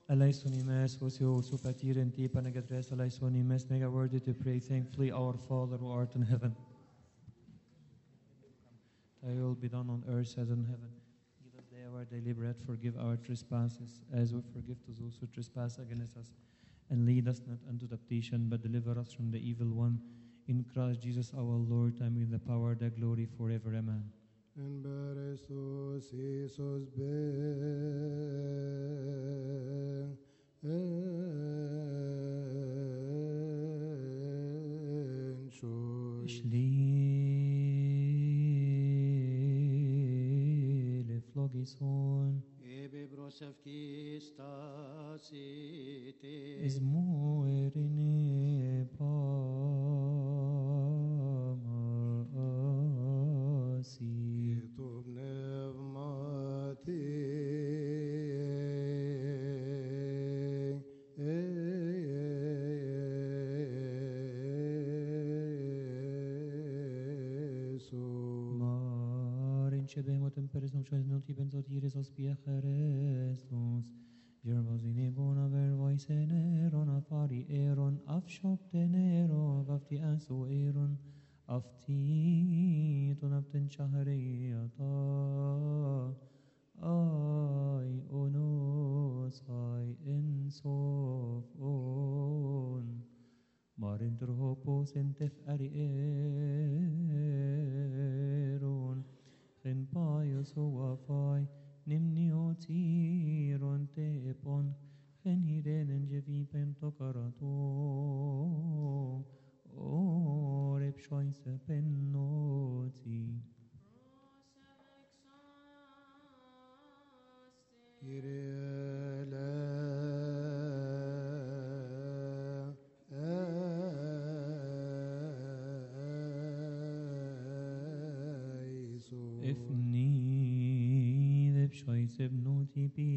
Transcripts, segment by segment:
Eleisonimes, Osio, Supatir, and Tipanagadres, Eleisonimes, make a worthy to pray thankfully, Our Father who art in heaven. Thy will be done on earth as in heaven. Give us day our daily bread, forgive our trespasses, as we forgive to those who trespass against us. And lead us not into temptation, but deliver us from the evil one. In Christ Jesus our Lord, time with the power, the glory forever. Amen. En beresus Iisus ben şoy. Schlile flogison, Ebe brosevki stasite. is moerine pamasi. Tu πνεύματι Ιησού. Marin cebemot in peres noctis noti benzotiris ospia Christus. Gervasine bona vervois eneron afari eron afshop tenero vafti asu eron afti tunapten shahreata. Ay onos ay ensof on. Marin trhopos entef ari eron. Gen paios oafai nimniotiron tepon. Gen hiren en jevipen tokarato. Orep shoise pennoti. Kyrie eleison. Ifni deb shoise bnoti pi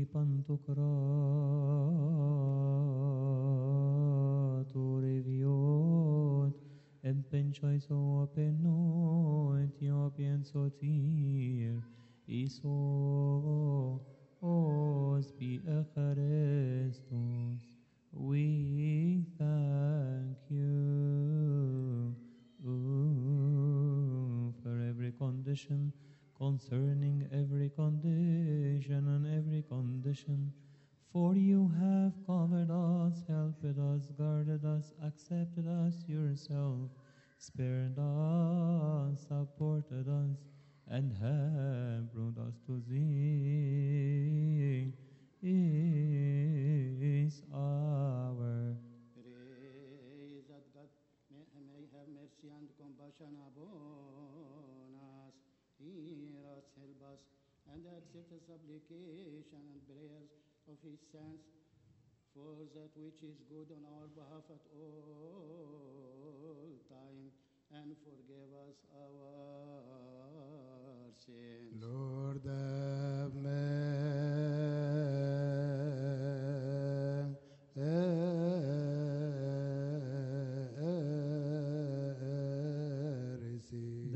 pantokrato reviot. Ed penchoiso apenoit iopian sotir. Iso os bi Christus. We thank you for every condition, concerning every condition and every condition. For you have covered us, helped us, guarded us, accepted us yourself, spared us, supported us, and have brought us to thee. Is our Praise that God may, may have mercy and compassion upon us. Hear us, help us, and accept the supplication and prayers of His saints for that which is good on our behalf at all time, and forgive us our sins. Lord have mercy.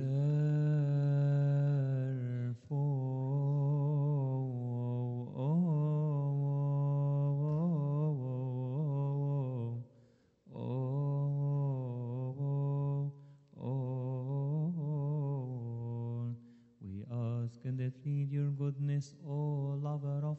Therefore, we ask and that plead your goodness, O lover of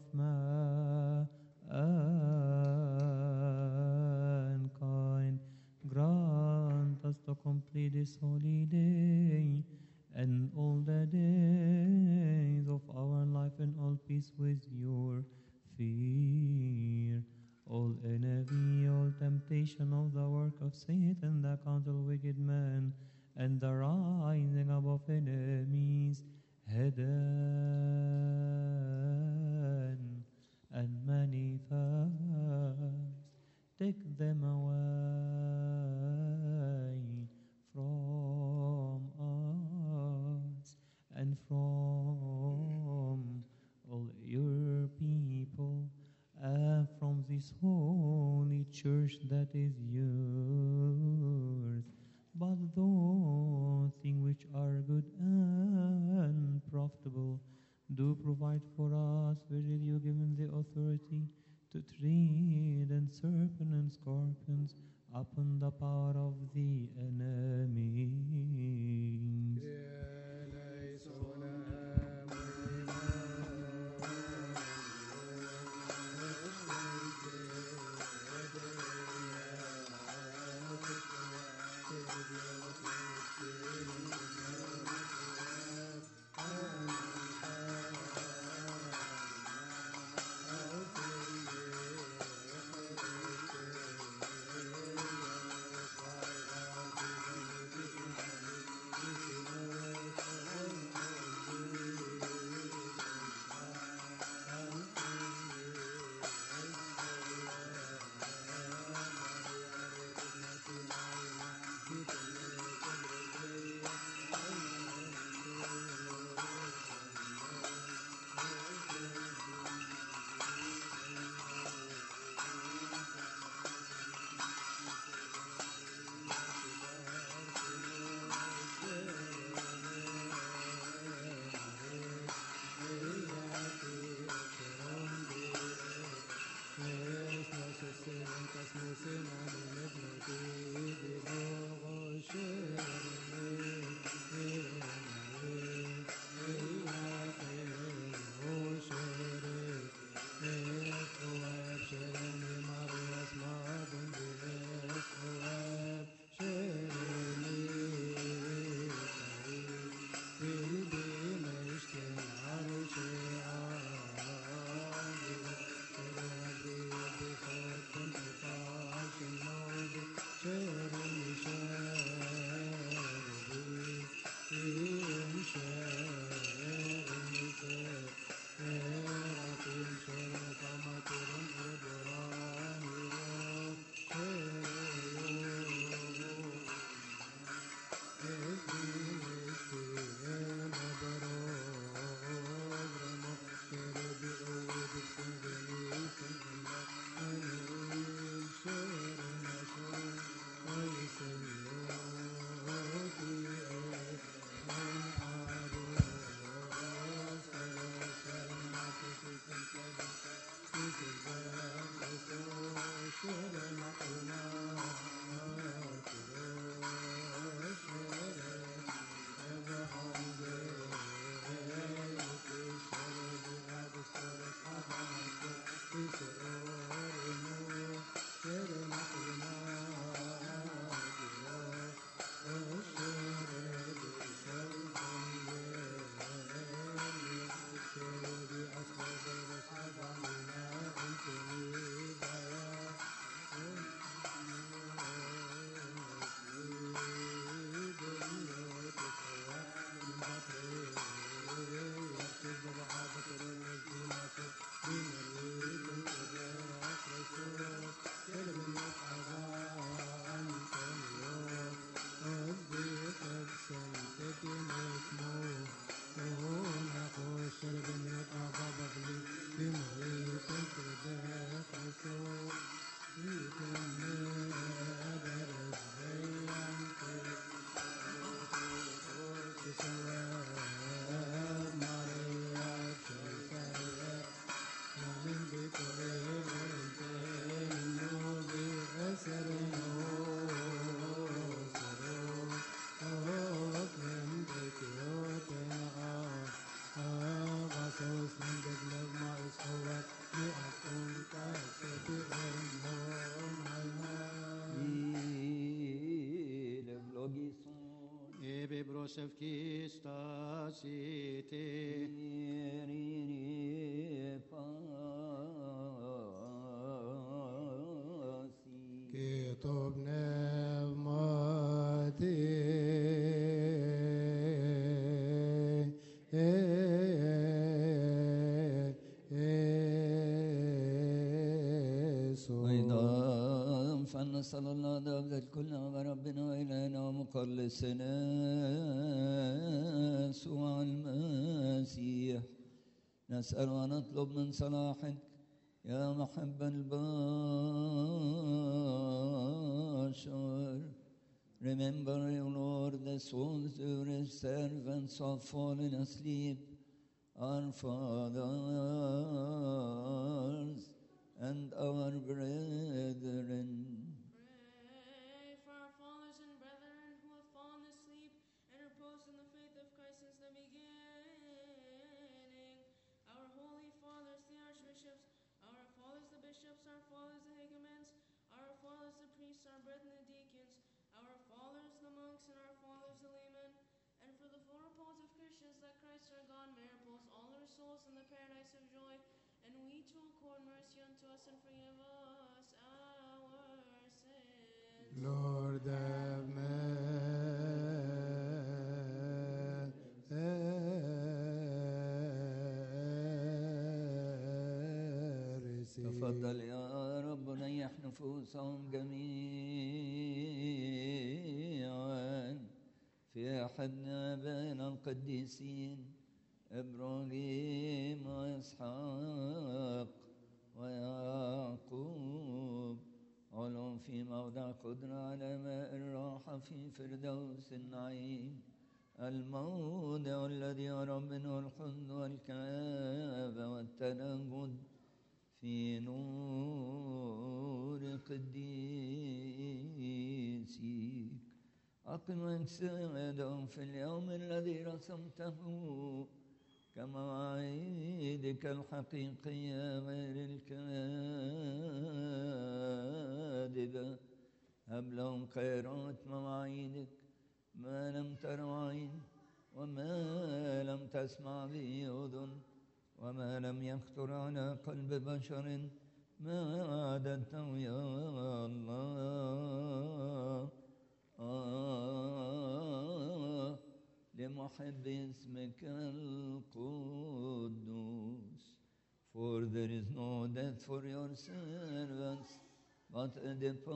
mankind. Grant us to complete this holy day and all the days of our life in all peace with your fear. All envy, all temptation of the work of Satan, the counsel of wicked men, and the rising up of enemies, hidden and manifest. Take them away from us and from all your people and from this holy church that is yours. But those things which are good and profitable do provide for us, wherein you given the authority to tread and serpent and scorpions upon the power of the enemies. Ebe brosevki stasite. كتب نعمتي أيضا فنسأل الله دابد الكل وربنا وإلهنا ومخلصنا يسوع المسيح نسأل ونطلب من صلاحك يا محب البشر Remember, O Lord, the souls of your servants have fallen asleep, our fathers, and our brethren. Pray for our fathers and brethren who have fallen asleep and reposed in the faith of Christ since the beginning. Our holy fathers, the archbishops, our fathers, the bishops, our fathers, the hegumens, our fathers, the priests, our brethren, the deacons, our fathers, the monks, and our fathers, the laymen. And for the full repose of Christians, that Christ our God may repose all their souls in the paradise of joy. And we to accord mercy unto us and forgive us our sins. Lord have mercy. تفضل يا رب ريح نفوسهم جميعا في أحدنا بين القديسين إبراهيم وإسحاق ويعقوب علوا في موضع قدرة على ماء الراحة في فردوس النعيم الموضع الذي يرى منه الحزن والكآبة والتنجد في نور قديسيك أقم أجسادهم في اليوم الذي رسمته كمواعيدك الحقيقية غير الكاذبة هب لهم خيرات مواعيدك ما لم تر عين وما لم تسمع به أذن وما لم يخطر على قلب بشر ما أعددته يا الله آه لمحب اسمك القدوس For there is no death for your servants, but a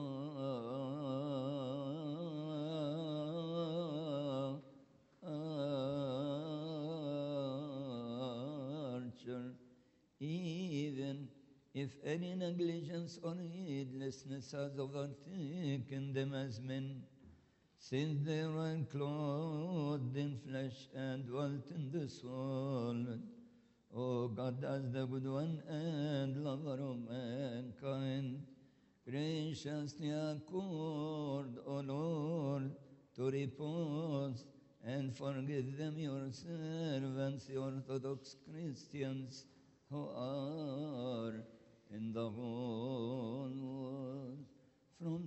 departure. Even if any negligence or heedlessness has overtaken them as men, since they were clothed in flesh and dwelt in the soul. O God, as the good one and lover of mankind, graciously accord, O Lord, to repose and forgive them, your servants, the Orthodox Christians who are in the whole world, from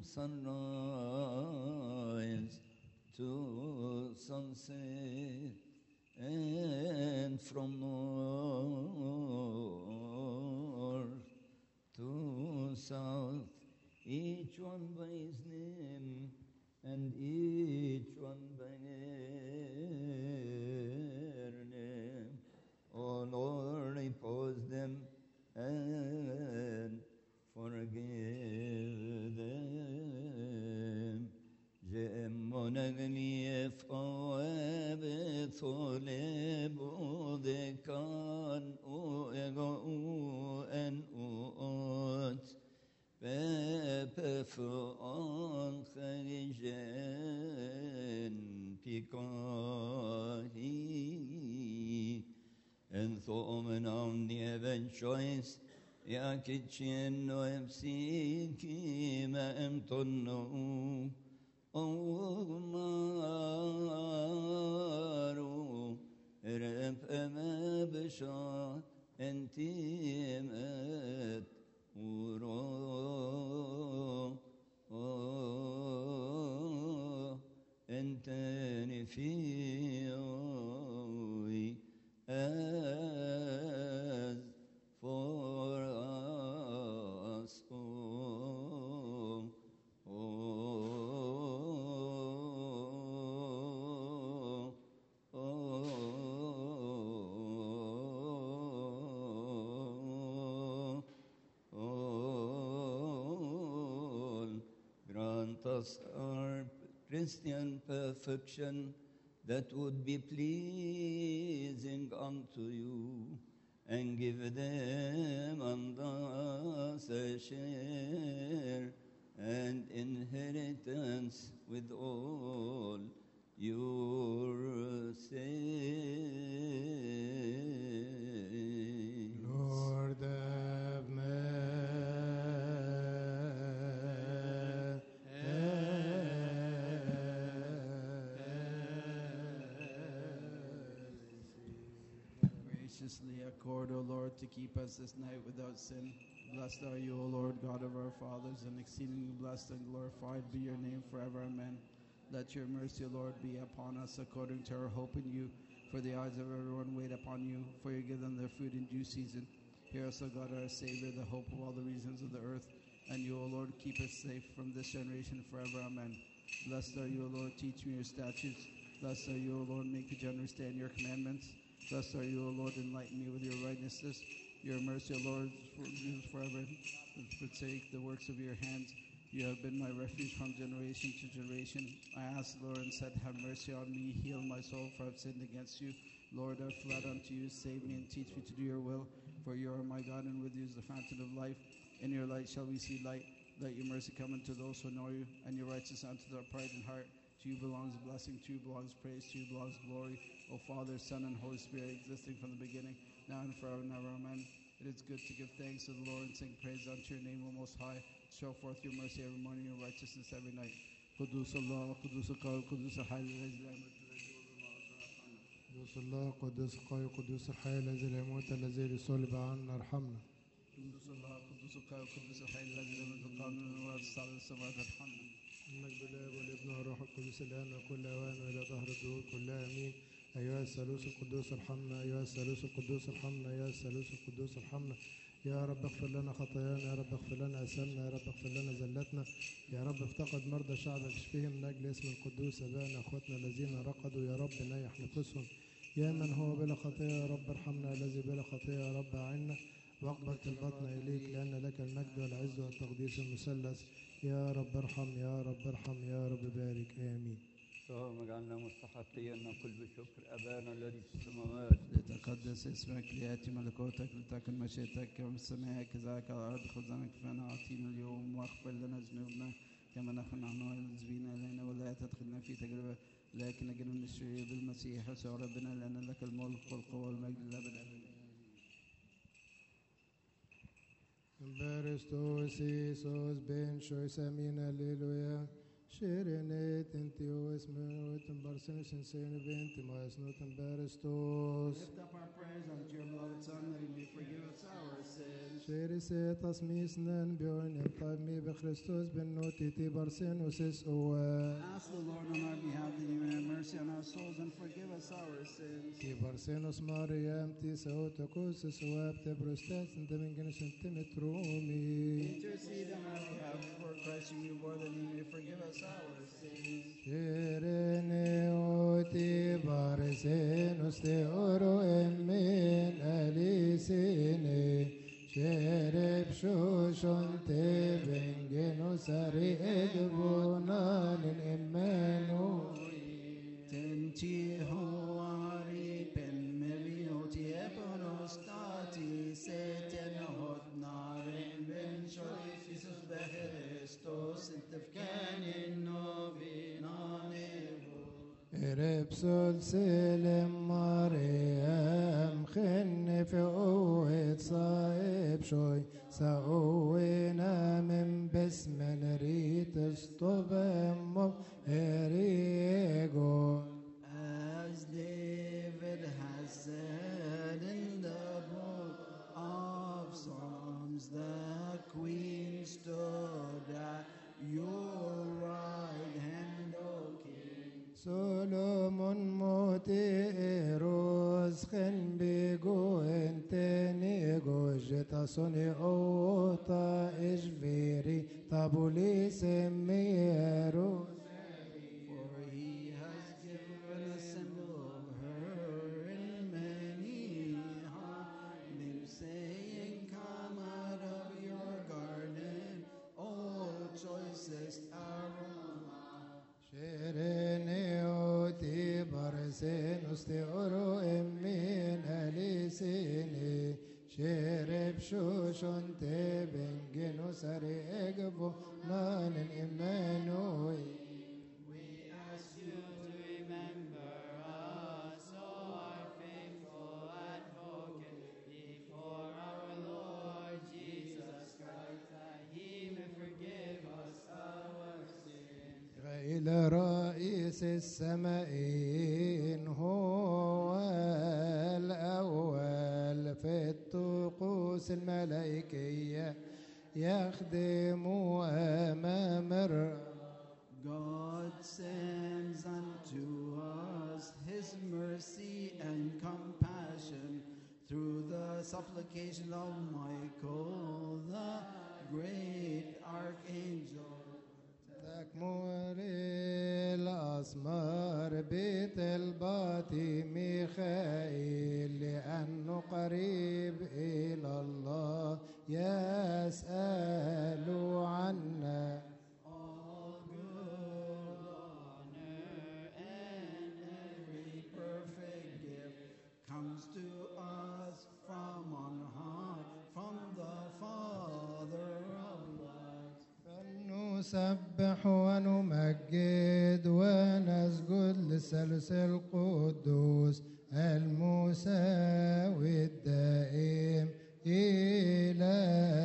sunrise to sunset, and from north to south, each one by his name, and each one by their name. O Lord, repose them and forgive them. Gemmonagni fawebe thole dekan o ego u en u ot Pepe an kharijen pikahi En thomen am nieven choice Ya kitchen no emsi kima em tonno Omaru Rep eme bşa entimet ورو انتني في as for us oh, oh, oh, all. Grant us our Christian perfection that would be pleasing unto you, and give them and us a share and inheritance with all your saints. Lord have mercy. graciously accord, O Lord, to keep us this night without sin. Blessed are you, O Lord, God of our fathers, and exceedingly blessed and glorified be your name forever. Amen. Let your mercy, O Lord, be upon us according to our hope in you. For the eyes of everyone wait upon you, for you give them their food in due season. Hear us, O God, our Savior, the hope of all the reasons of the earth. And you, O Lord, keep us safe from this generation forever. Amen. Blessed are you, O Lord, teach me your statutes. Blessed are you, O Lord, make me to understand your commandments. Blessed are you, O Lord, enlighten me with your righteousness. Your mercy, O Lord, is forever. Forsake the works of your hands. You have been my refuge from generation to generation. I asked, Lord, and said, Have mercy on me, heal my soul, for I've sinned against you. Lord, I fled unto you, save me and teach me to do your will. For you are my God, and with you is the fountain of life. In your light shall we see light. Let your mercy come unto those who know you, and your righteousness unto the upright in heart. To you belongs blessing, to you belongs praise, to you belongs glory. O Father, Son, and Holy Spirit, existing from the beginning, now and forever and ever. Amen. It is good to give thanks to the Lord and sing praise unto your name, O Most High. Show forth your mercy every morning, your righteousness every night. قدوس الله قدوس القوي قدوس الحي الذي لا يموت قدوس الله قدوس القوي قدوس الحي الذي لا يموت الذي صلب عنا ارحمنا قدوس الله قدوس القوي قدوس الحي الذي لا يموت القانون ولا تستعبد السماوات ارحمنا المجد لله والابن والروح القدس الان وكل اوان والى ظهر الدهور كلها امين ايها الثالوث القدوس ارحمنا ايها الثالوث القدوس ارحمنا ايها الثالوث القدوس ارحمنا يا رب اغفر لنا خطايانا يا رب اغفر لنا اثامنا يا رب اغفر لنا زلتنا يا رب افتقد مرضى شعبك اشفهم من اجل اسم القدوس ابائنا اخوتنا الذين رقدوا يا رب نيح نفوسهم يا من هو بلا خطيه يا رب ارحمنا الذي بلا خطيه يا رب اعنا واقبل طلبتنا اليك لان لك المجد والعز والتقديس المثلث يا رب ارحم يا رب ارحم يا رب بارك امين اللهم اجعلنا مستحقين ان نقول بشكر ابانا الذي في السماوات لتقدس اسمك لياتي ملكوتك لتكن مشيئتك كما في السماء كذلك على الارض خبزنا كفانا اعطينا اليوم واغفر لنا ذنوبنا كما نحن نحن المذنبين الينا ولا تدخلنا في تجربه لكن نجنا من الشرير بالمسيح يسوع ربنا لان لك الملك والقوه والمجد للابد امين Berestos Isos ben shois amin alleluia. Shirenet entios menot barsenis in sene venti mas not berestos. Lift up our prayers unto your beloved Son that he may forgive us our sins. Shiriset asmisnen björn en taimi be Christos ben notiti barsenos is oa. Ask the Lord on our behalf that he may have mercy on our souls and forgive us our sins. Ti barsenos Mariam ti saotokos is oa te brostats en temingenes en temetrumi. Intercede on our behalf for Christ you more that he may forgive us our sins. Shirene oti barsenos te oro emmen alisine. Shereb shoshon te bengeno sari edbonan emmenu. Tenti hoari pen melioti eponostati seten hodnaren ben shois Jesus beherestos intefkanin novinanevo. Erepsol selem Mariam خن في قوة صائب شوي سقوينا من بسم نريت اسطب امك اريجو As David has said in the book of Psalms, the queen stood at your right hand, O King. سولومون موتي روز خن بيجو انتني جوجتا سوني اوتا اجبيري تابولي سميرو For he has given a symbol of her in many hiding, saying, Come out of your garden, O choicest aroma. شيريني اوتي برسين استيورو امين اليسيني شيرب شوشون تبنجنو سري اجبو نان امانوي We ask you to remember us, O our faithful advocate, before our Lord Jesus Christ, that he may forgive us our sins. إلى رئيس السمائين هو الأول الملائكية يخدموا أمام الرب God sends unto us his mercy and compassion through the supplication of Michael, the great archangel. تكمر الأسمار بيت الباطي ميخائيل لأنه قريب إلى الله يسأل عنا All good honor and every perfect gift comes to us from on high, from the Father of lights. فلنسبح ونمجد ونسجد للثالوث القدوس المساوي الدائم إلى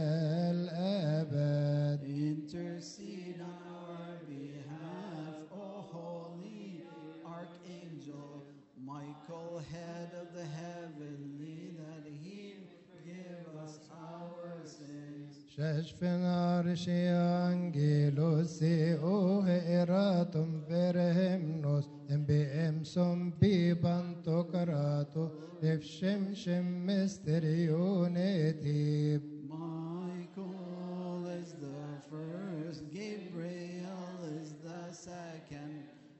الأبد Intercede on our behalf, O holy archangel Michael, head of the heavenly, that he give us our sins. ششفن عرشي أنجيلوس أوه إراتم فرهمنوس إن بإمسم بيبان تقراتو لفشمشم مستريونيتيب Michael is the first, Gabriel is the second,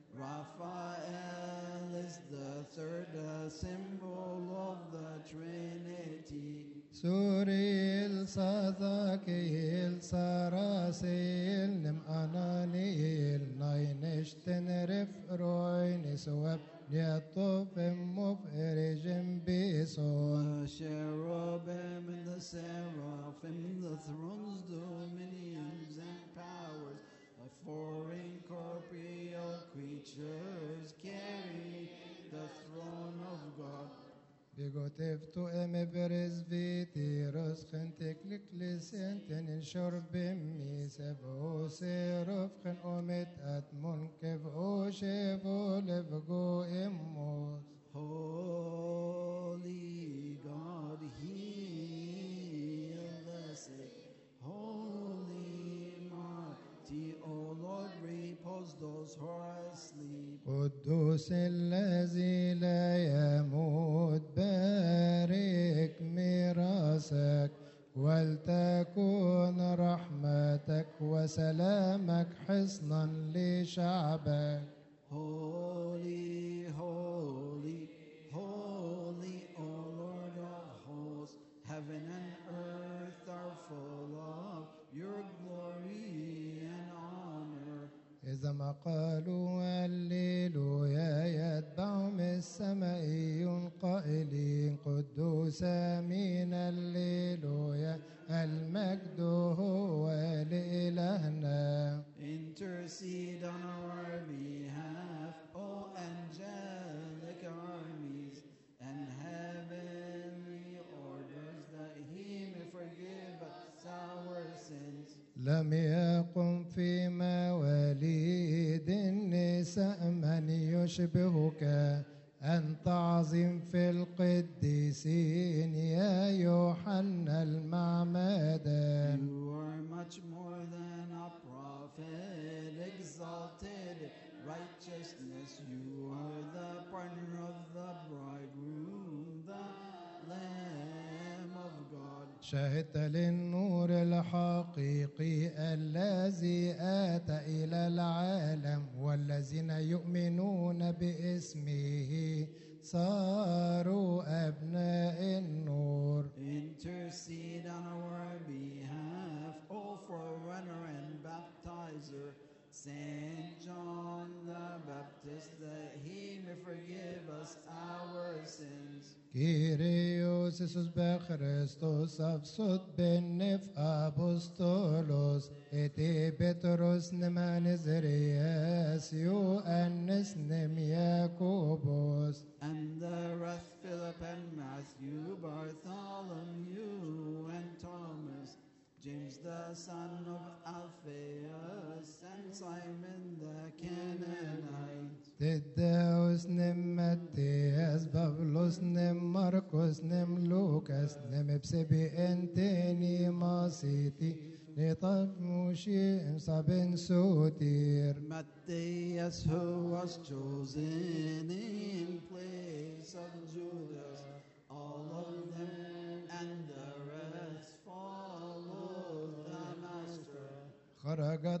Raphael is the third, a symbol of the Trinity. سوريل صداكيل سراسيل نم أنانيل ناينشتن رف روين سواب ليطوف مفرج بيصون The cherubim and the seraphim, the thrones, dominions, and powers, the four incorporeal creatures carry the throne of God. بيغوتفتو ام برز فيتي رسخن تكلك لسنتن انشر بمي سبعو سيرفخن اومت اتمون كفعو شفو لفقو اموس Holy God, heal the sick. Holy, mighty, O Lord, repose those who are asleep. قدوس الذي لا يموت بارك ميراثك ولتكن رحمتك وسلامك حصنا لشعبك Holy, holy, holy, O Lord of hosts, heaven and earth are full of your glory and honor. إذا ما قالوا هللويا يتبعهم السمائيون قائلين قدوس من الليلويا المجد هو لإلهنا Intercede on our behalf, O angelic armies and heavenly orders, that he may forgive us our sins. لم يقم في مواليد النساء من يشبهك أنت عظيم في القديسين يا يوحنا المعمدان You are much more than a prophet, exalted righteousness. You are the partner of the bridegroom, the Lamb of God. شهدت للنور الحقيقي الذي آتى إلى العالم والذين يؤمنون باسمه صاروا أبناء النور Intercede on our behalf, O forerunner and baptizer, Saint John the Baptist, that he may forgive us our sins. Kyrios Isus Christos avsot benef apostolos ete Petros nemanes Reas Ioannes nem Jacobos And the rest Philip and Matthew, Bartholomew and Thomas, James the son of Alphaeus, and Simon the Canaanite. Teddaos nem متياس بابلوس نم مرقس نم لوكاس نم بسبي انتني ماسيتي نطف موشي صابن سوتير Matthias, who was chosen in place of Judas, all of them and the rest followed the Master. خرجت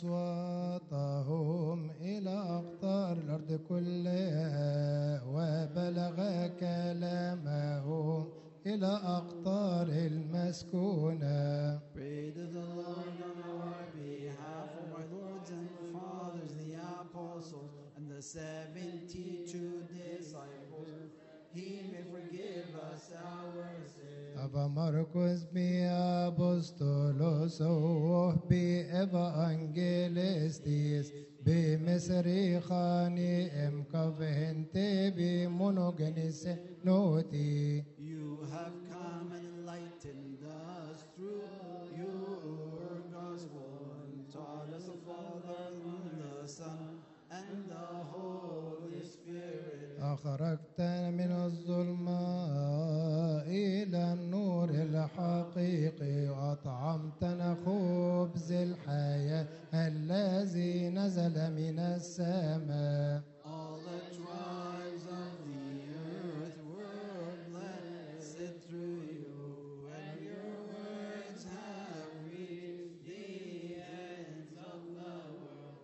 أصواتهم إلى أقطار الأرض كلها وبلغ كلامهم إلى أقطار المسكونة Pray to the Lord on our behalf, for my lords and fathers, the apostles, and the seventy-two disciples. He may forgive us our sins. أبا مرقس بي أبوستولوس أوه بي إفا أنجيلستيس بي مصري خاني إم كفهنتي بي مونوجنس نوتي You have come and enlightened us through your gospel and taught us the Father and the Son and the Holy Spirit. أخرجتنا من الظلمة إلى النور الحقيقي وأطعمتنا خبز الحياة الذي نزل من السماء All the tribes of the earth were blessed through you, and your words have reached the ends of the world.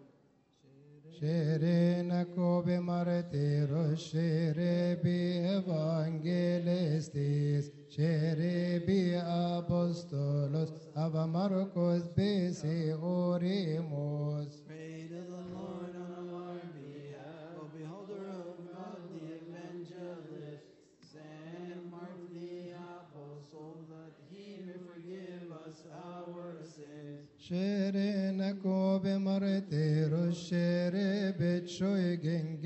شيرينكو بمرتيرو شيري بي إفانجيلستيس شيري بي أبوستولوس أبا مرقس بي سيوريموس Pray to the Lord on our behalf, O beholder of God, the evangelist, Saint Mark the apostle, that he may forgive us our sins. شيرينكو بمرتيرو شيري بتشوي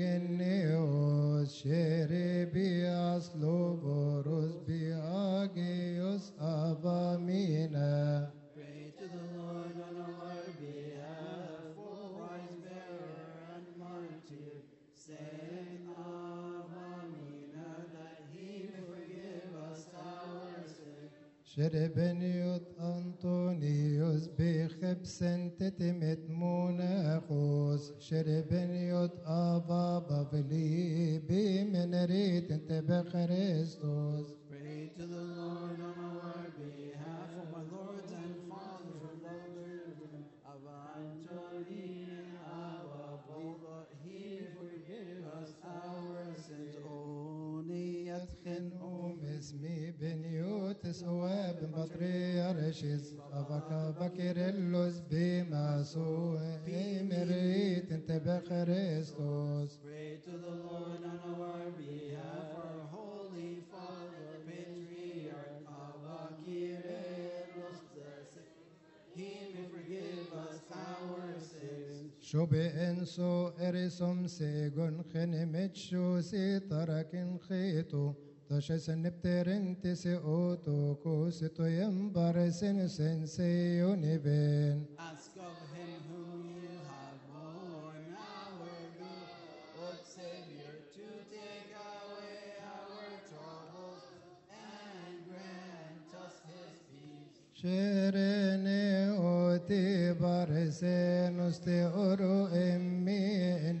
جنجنيوس شيري بي أصلو بوروس بي آجيوس أبا مينا Pray to the Lord on our behalf, for Christ bearer and martyr, Saint Avamina, that he may forgive us our sins. شربنيوت أنطونيوس بخبس تتمت مناخوس شربنيوت أبا بابلي بمنريت انت بخريستوس Pray to the Lord on our behalf, for my lords and fathers, for Lord of Antony and Abba, he may forgive us our sins. Only يدخن أم اسمي بنيوتس وابن بطريرشيس أبكا بكيرلوس بماسو مريت انت بخريستوس Pray to the Lord on our behalf, our holy Father, Patriarch Abba Kyrillos the Second. He may forgive us our sins. شو بإنسو إرسم سيغن خنمت شو سي تركن خيتو تشس نبترن تسي أوتو كوستو ينبر سن سن سيوني بين Ask of him whom you have borne our good, Lord Savior, to take away our troubles and grant us his peace. شيريني أوتي بارسين استي أورو إمي إن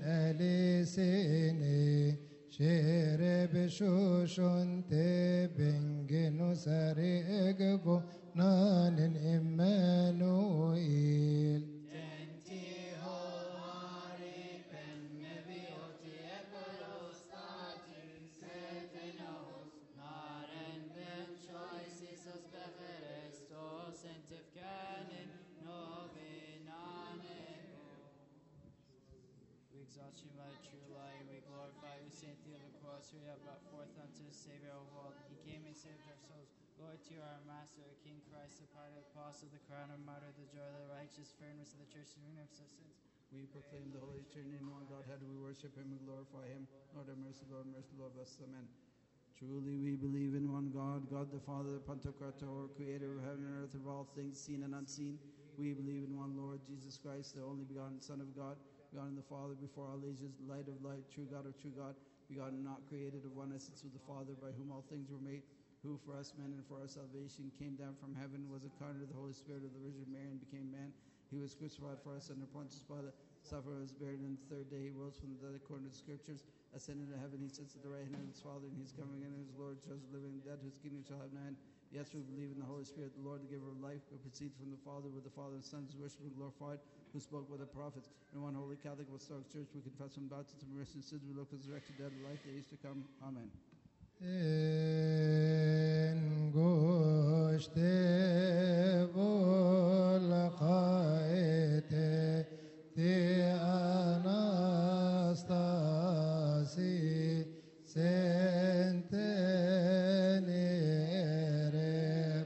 أليسيني شيري بشوشون تبنجنو ساري إقبو نان إمانوئيل We exalt you, my true light. We glorify you, Saint Theo of the Cross, who you have brought forth unto the Savior of the world. He came and saved our souls. Glory to you, our Master, King Christ, the pilot apostle, the crown of martyr, the joy of the righteous, fairness of the church, and renewal of sins. We proclaim the Holy Trinity in one Godhead. We worship Him and glorify Him. Lord have mercy, Lord, mercy, Lord, bless. Amen. Truly, we believe in one God, God the Father, the Pantocrator, creator of heaven and earth, of all things seen and unseen. We believe in one Lord, Jesus Christ, the only begotten Son of God, begotten of the Father before all ages, light of light, true God of true God, begotten, not created, of one essence with the Father, by whom all things were made, who for us men and for our salvation came down from heaven, was incarnate of the Holy Spirit of the Virgin Mary, and became man. He was crucified for us under Pontius Pilate, suffered, was buried, and the third day he rose from the dead according to the Scriptures, ascended into heaven. He sits at the right hand of his Father, and he's coming in his Lord, judge the living and dead, whose kingdom shall have no end. Yes, we believe in the Holy Spirit, the Lord, the giver of life, who proceeds from the Father, with the Father and Son, is worshipped and glorified, who spoke with the prophets. In one holy Catholic Apostolic Church, we confess one baptism, mercy, and sins. We look for the resurrected dead, and life, the age to come. Amen. انگشت ولقایت تی اناستاسی سنتنیره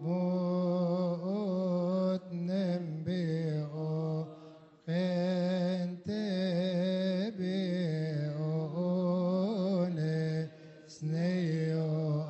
موت نمبیو خنت بیونه سنیو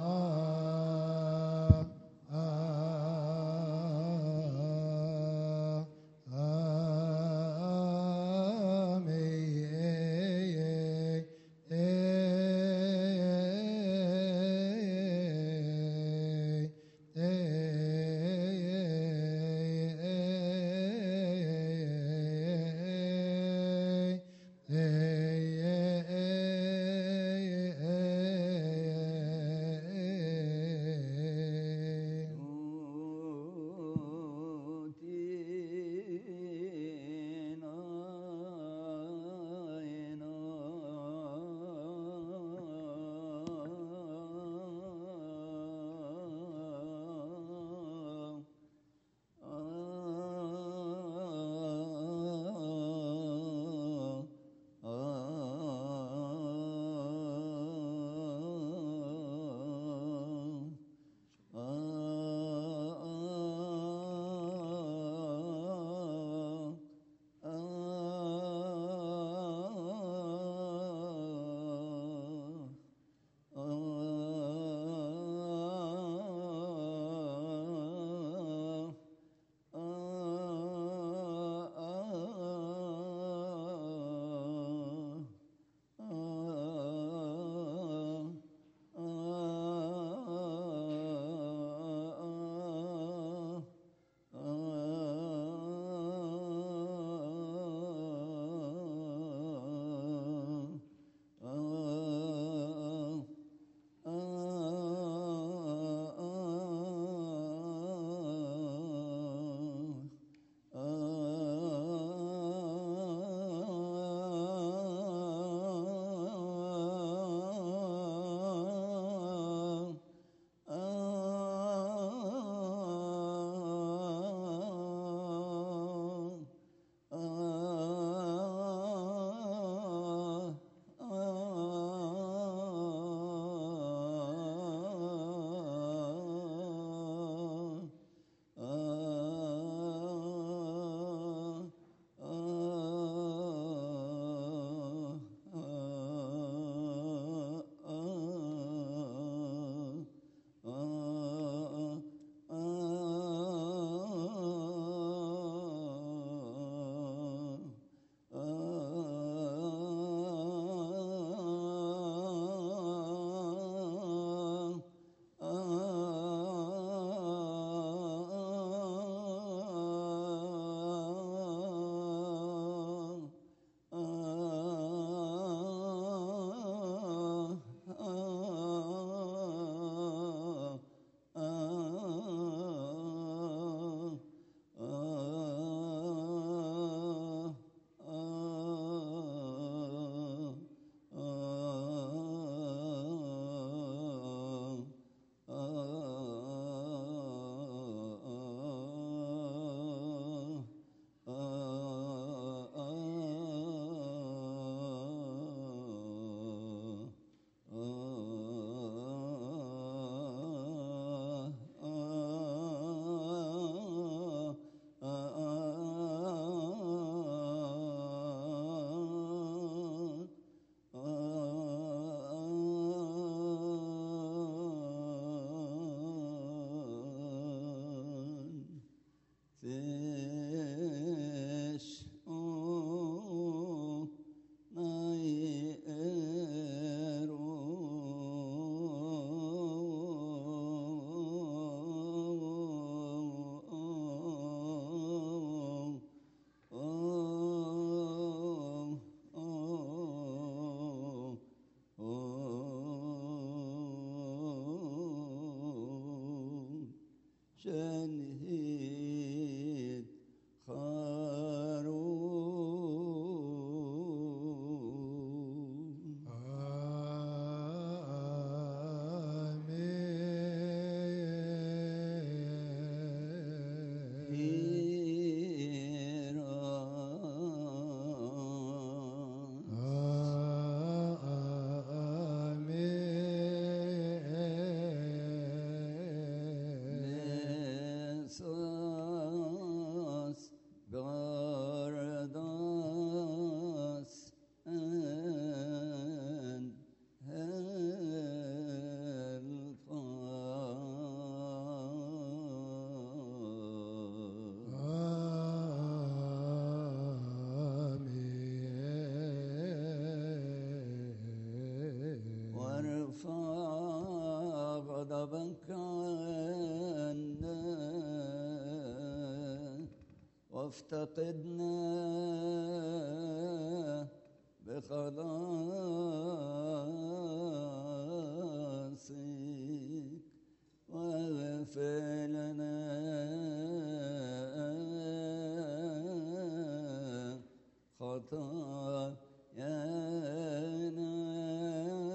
كنا وافتقدنا بخلاصك واغفر لنا خطايانا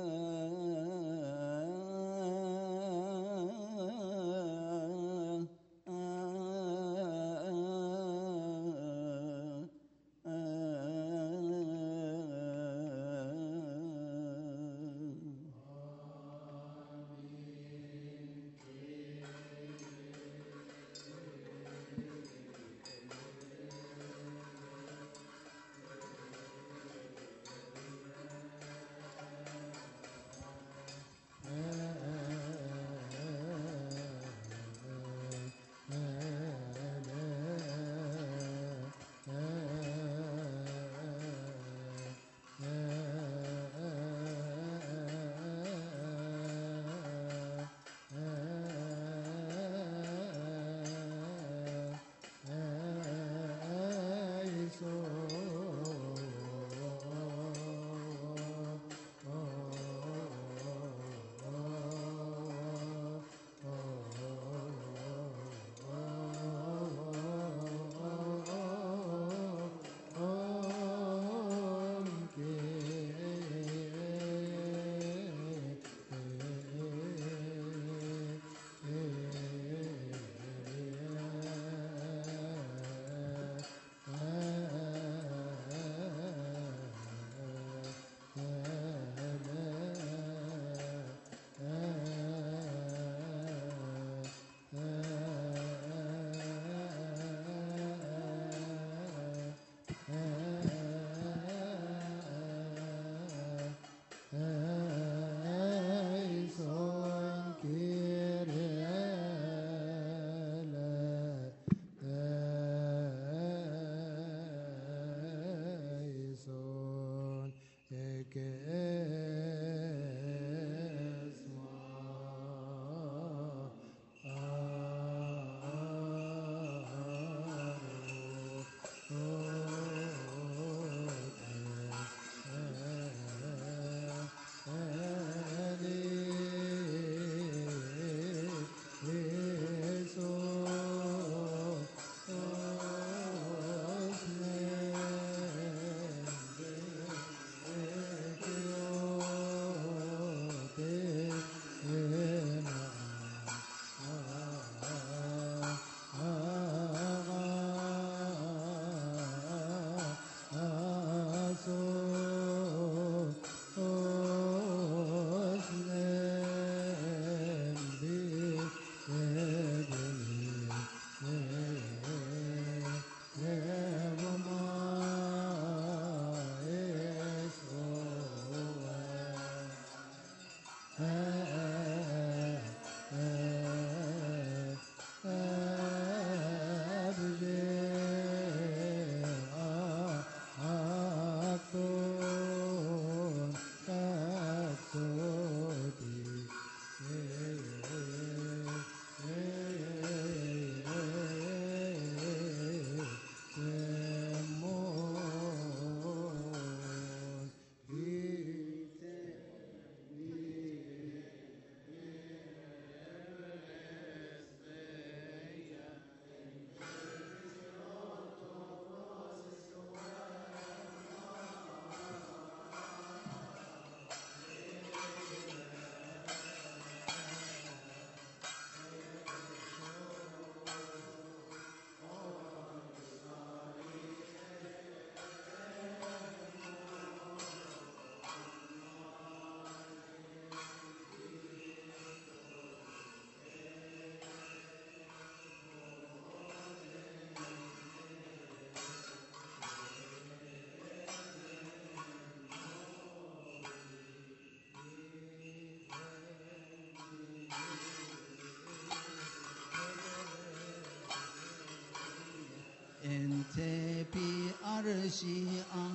Ente pi arshi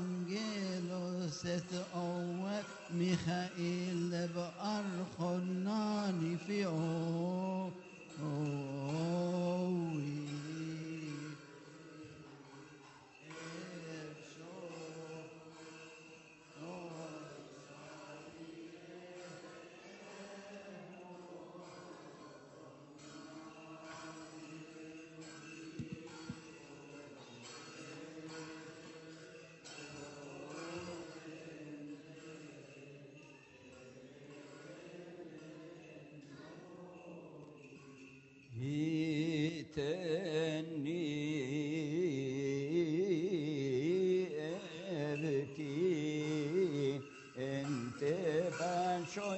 angelos et owe Michael lev archonani fi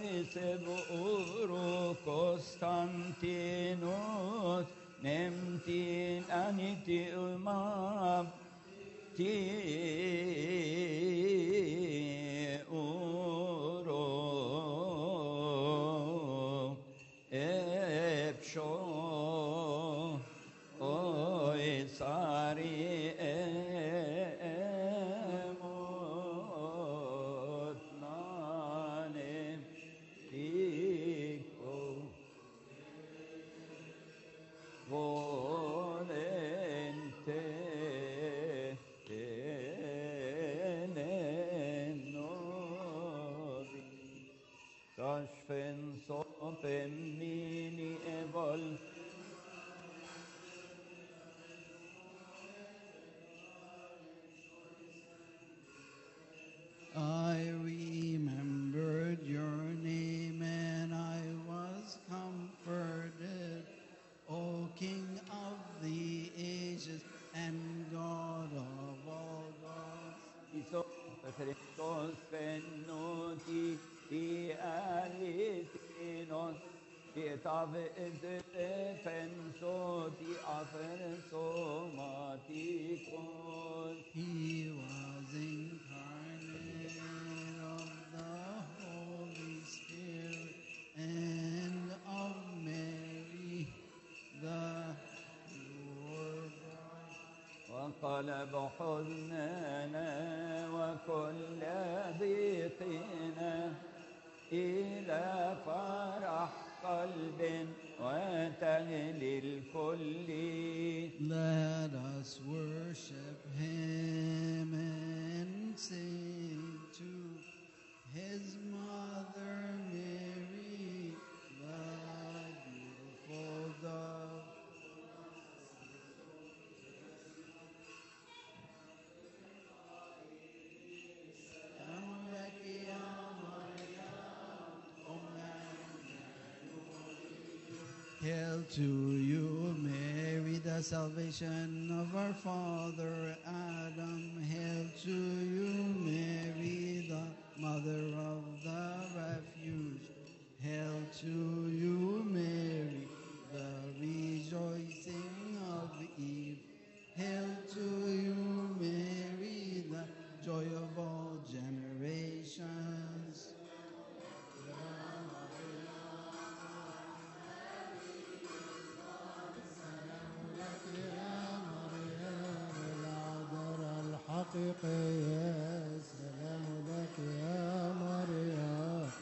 seburu Konstantinos nemtin aniti umab ti uro epsho oy sari emot nanem iko volente tenenovi Kashfen sopen mini evol I remembered your name and I was comforted, O King of the ages and God of all gods. Iso Christos penoti ti alitinos ti tave penso ti aferso matikos He was incarnate of the Holy Spirit and of Mary, the pure bride. وقلب حزننا وكل ضيقنا إلى فرح قلب وتهليل كل Let us worship him and sing to his mother Mary, the beautiful dove. Hail to you, Mary, the salvation of our father Adam. Hail to you, Mary, the mother of the refuge. Hail to you, Mary, the rejoicing of Eve. Hail to you, Mary, the joy of all generations. الحقيقية السلام لك يا مريم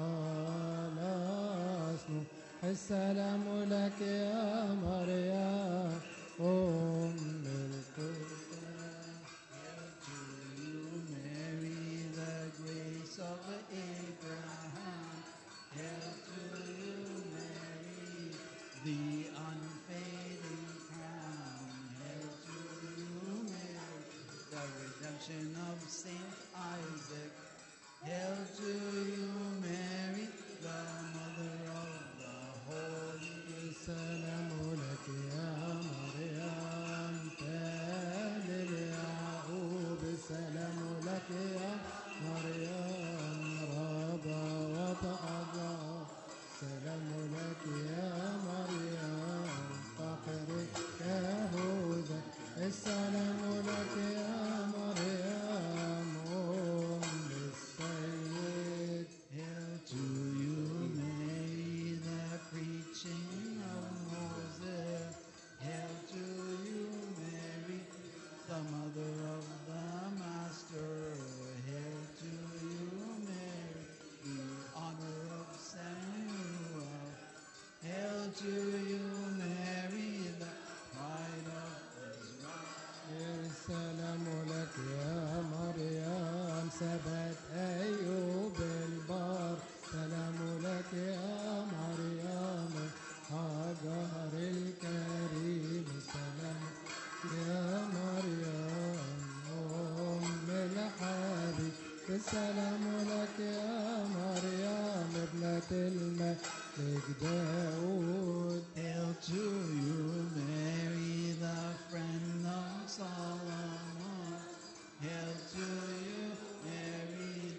خلاص السلام لك يا مريم أم القرآن Hail to you, Mary, the grace of Abraham. Hail to you, Mary, the unfading crown. Hail to you, Mary, the redemption of Saint Isaac. Hail to you, Mary, the mother of the holy. السلام لك يا مريم تالي يعقوب السلام لك يا مريم رضا وطأبا السلام لك يا مريم فخر يهوذا السلام لك يا مريم أم السيد Hail to you, Mary, the preaching of Moses. Hail to you, Mary, the mother of the Master. Hail to you, Mary, the honor of Samuel. Hail to you, Mary, the pride of Israel. السلام لك يا مريم ثبت أيوب البار سلام لك يا مريم هاجر الكريم سلام يا مريم أم الحبيب السلام لك يا مريم ابنة الملك داود Hail to you, Mary, the friend of Solomon. Hail to you, Mary, the exalted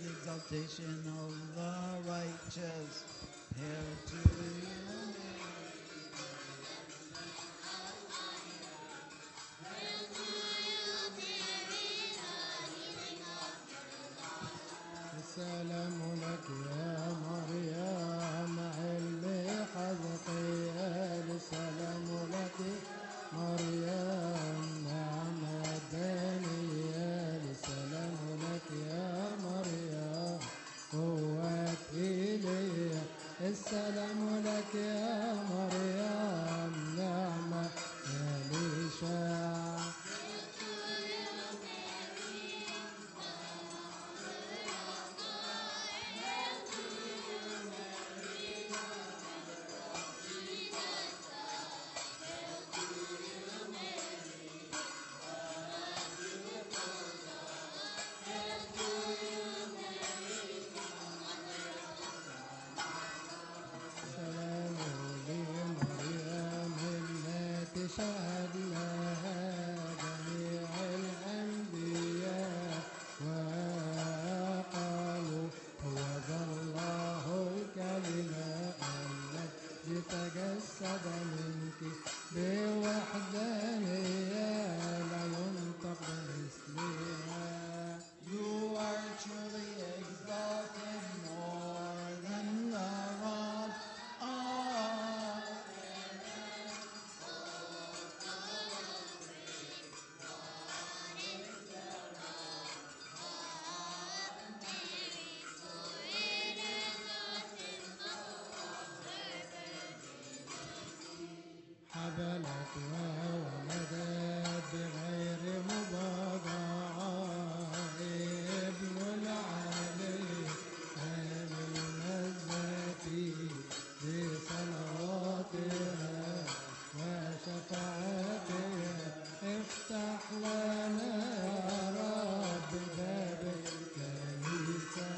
habitation of the righteous. Hail to you, السلام لك يا مريم علم حزقيال السلام لك مريم نعم دانيال السلام لك يا مريم قوة إيليا السلام لك يا مريم نعم إليشا سلام لمريم التي شهد لها جميع الأنبياء وقالوا هو ذا الله الكلمة الذي تجسد منك بوحدانية لا ينطق مثلها You are truly exalted more than the rock. Ah, حبلت وولدت بغير مباضعة ابن العلي آل المزة بصلواتها وشفاعتها افتح لنا يا رب باب الكنيسة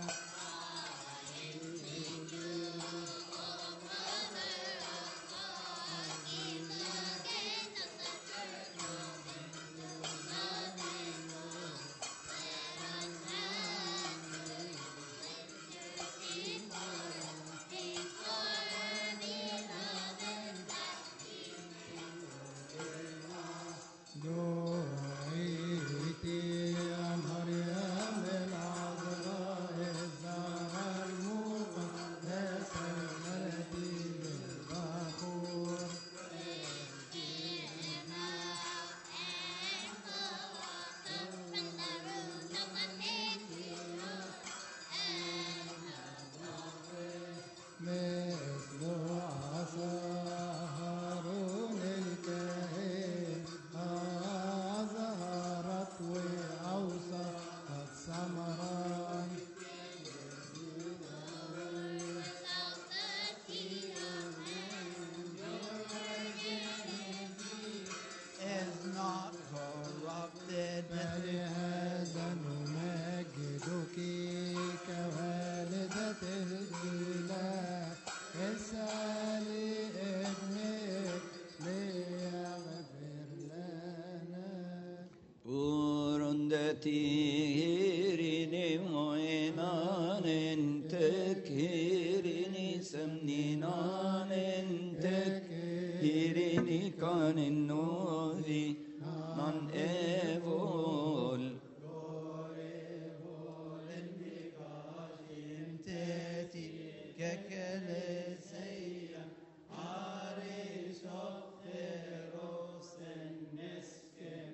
دعيتي يا مريم العذراء الزهرة المقدسة التي للبخور مثل عصا هارون الكاهن أظهرت وأوسطت ثمرا is not corrupted. فلهذا نمجدك كوالدة الإله اسألي ابنك ليغفر لنا Urundatirini moinanen tekhirini semninanen tekhirini kanin novi non evol Teti kekeleseya aris offeros en meskem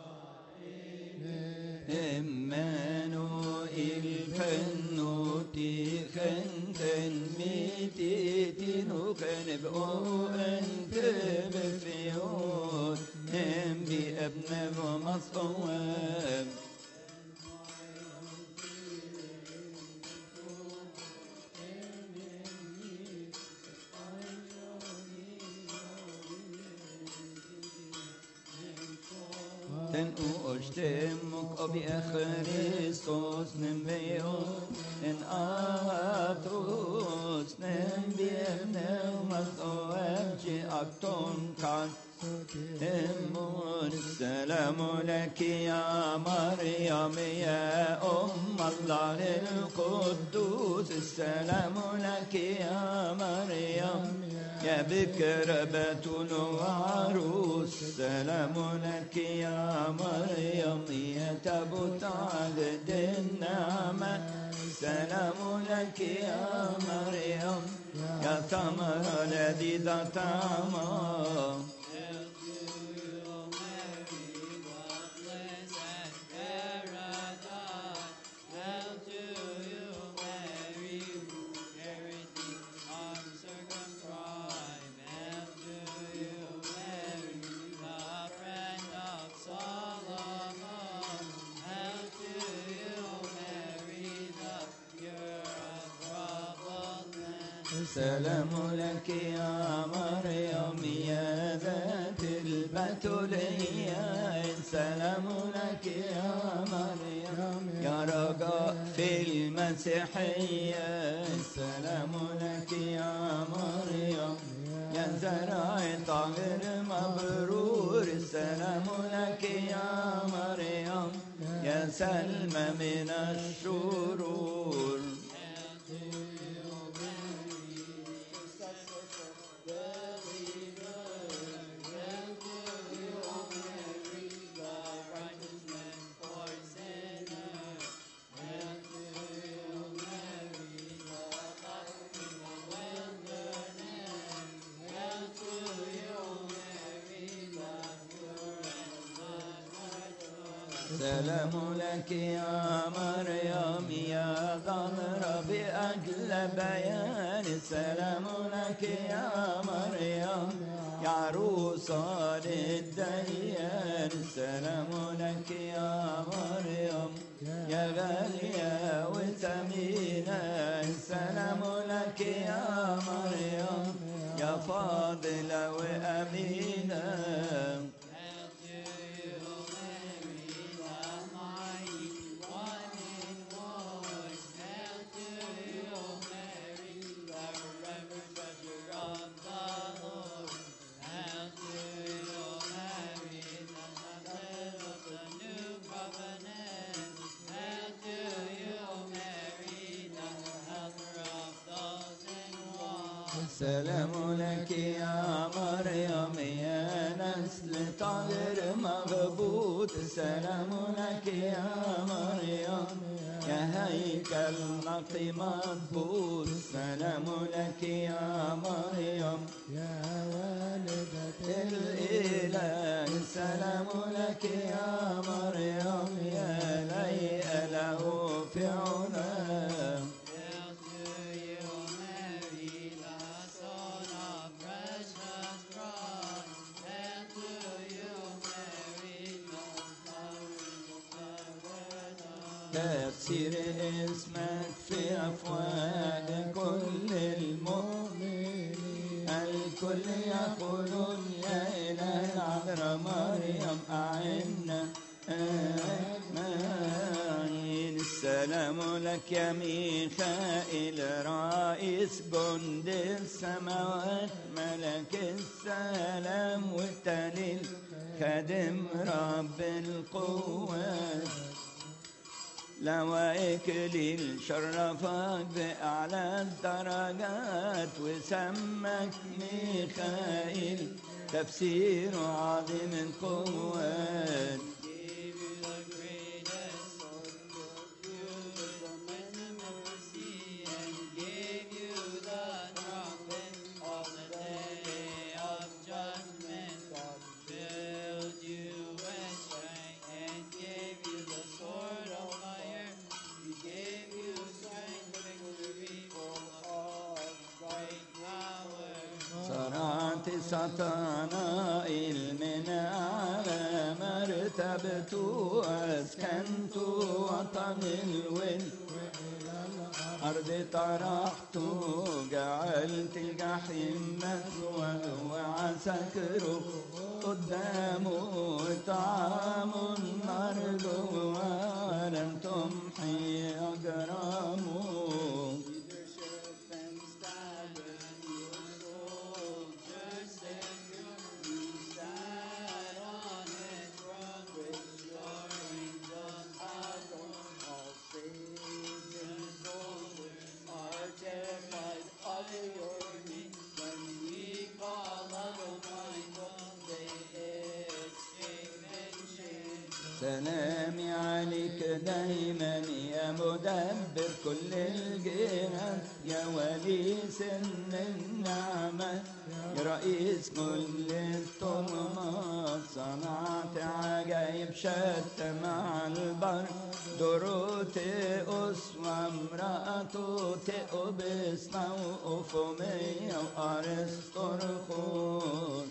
Emmeno il fennuti khenten mititinu kheneb o ente befiot em bi ebne v'masaweb ten uoshtemuk obi Christos nembeos en atos nembiernel mas oemci akton kan Emmun السلام لك يا مريم يا أم الله القدوس السلام لك يا مريم يا بكر بتول وعروس السلام لك يا مريم يا تبت عهد النعمة السلام لك يا مريم يا ثمر لذيذ طعمه السلام لك يا مريم يا ذات البتولية السلام لك يا مريم يا رجاء في المسيحية السلام لك يا مريم يا زرع طاهر مبرور السلام لك يا مريم يا سلمى من الشرور سلام لك يا مريم يا ظهر بأجل بيان سلام لك يا مريم يا عروسة للديان سلام لك يا مريم يا غالية وثمينة سلام لك يا مريم يا فاضلة وأمينة السلام لك يا مريم يا نسل طاهر مغبوط السلام لك يا مريم يا هيكل نقي مضبوط السلام لك يا مريم يا والدة الإله السلام لك يا مريم يا ليئ له في عناه تفسير اسمك في أفواه كل المؤمنين الكل يقولون يا إله العذراء مريم أعنا أجمعين السلام لك يا ميخائيل رئيس جند السماوات ملك السلام والتليل خادم رب القوات لوائك ليل شرفك بأعلى الدرجات وسمك ميخائيل تفسير عظيم القوات صرعت سطنائل من على مرتبت أسكنت وطن الول أرض طرحت جعلت الجحيم مثوى وعسكر قدامه طعام نرجو ولم تمحي أجرامه Leadership and stallion, your soldiers, Savior, you sat on his throne with your angels adorn. All sages, soldiers are terrified of your name. When we call out, oh my God, they escape in shame. سلامي عليك دايما يا مدبر كل الجهات يا ولي سن النعمة يا رئيس كل الطمات صنعت عجائب شتى مع البر دروتئوس وامرأته تئوبسنا وأفومية وأرسطرخوس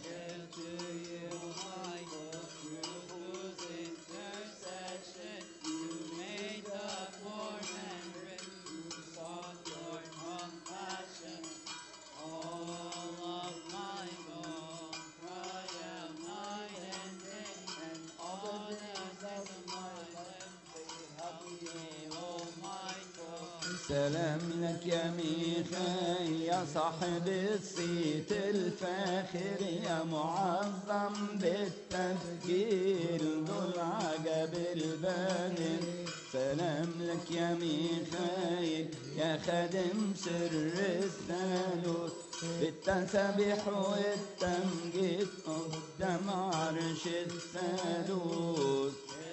سلام لك يا ميخائيل يا صاحب الصيت الفاخر يا معظم بالتبجيل ذو العجب الباهر سلام لك يا ميخائيل يا خادم سر الثالوث بالتسبيح والتمجيد قدام عرش الثالوث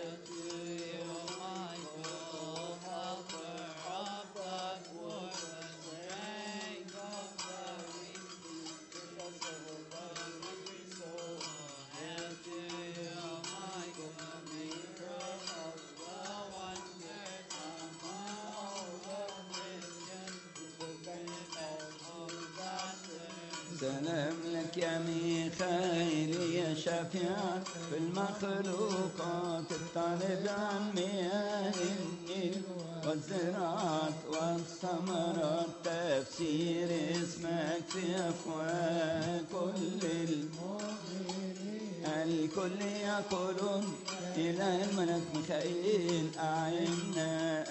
سلام لك يا ميخائيل يا شفيع في المخلوقات الطالب عن مياه النيل والزراعات والثمرات تفسير اسمك في أفواه كل المؤمنين الكل يقولون إلى الملك ميخائيل أعنا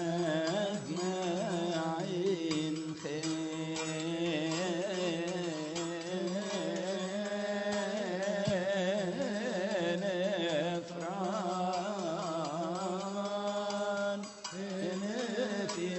أجمعين خير فران في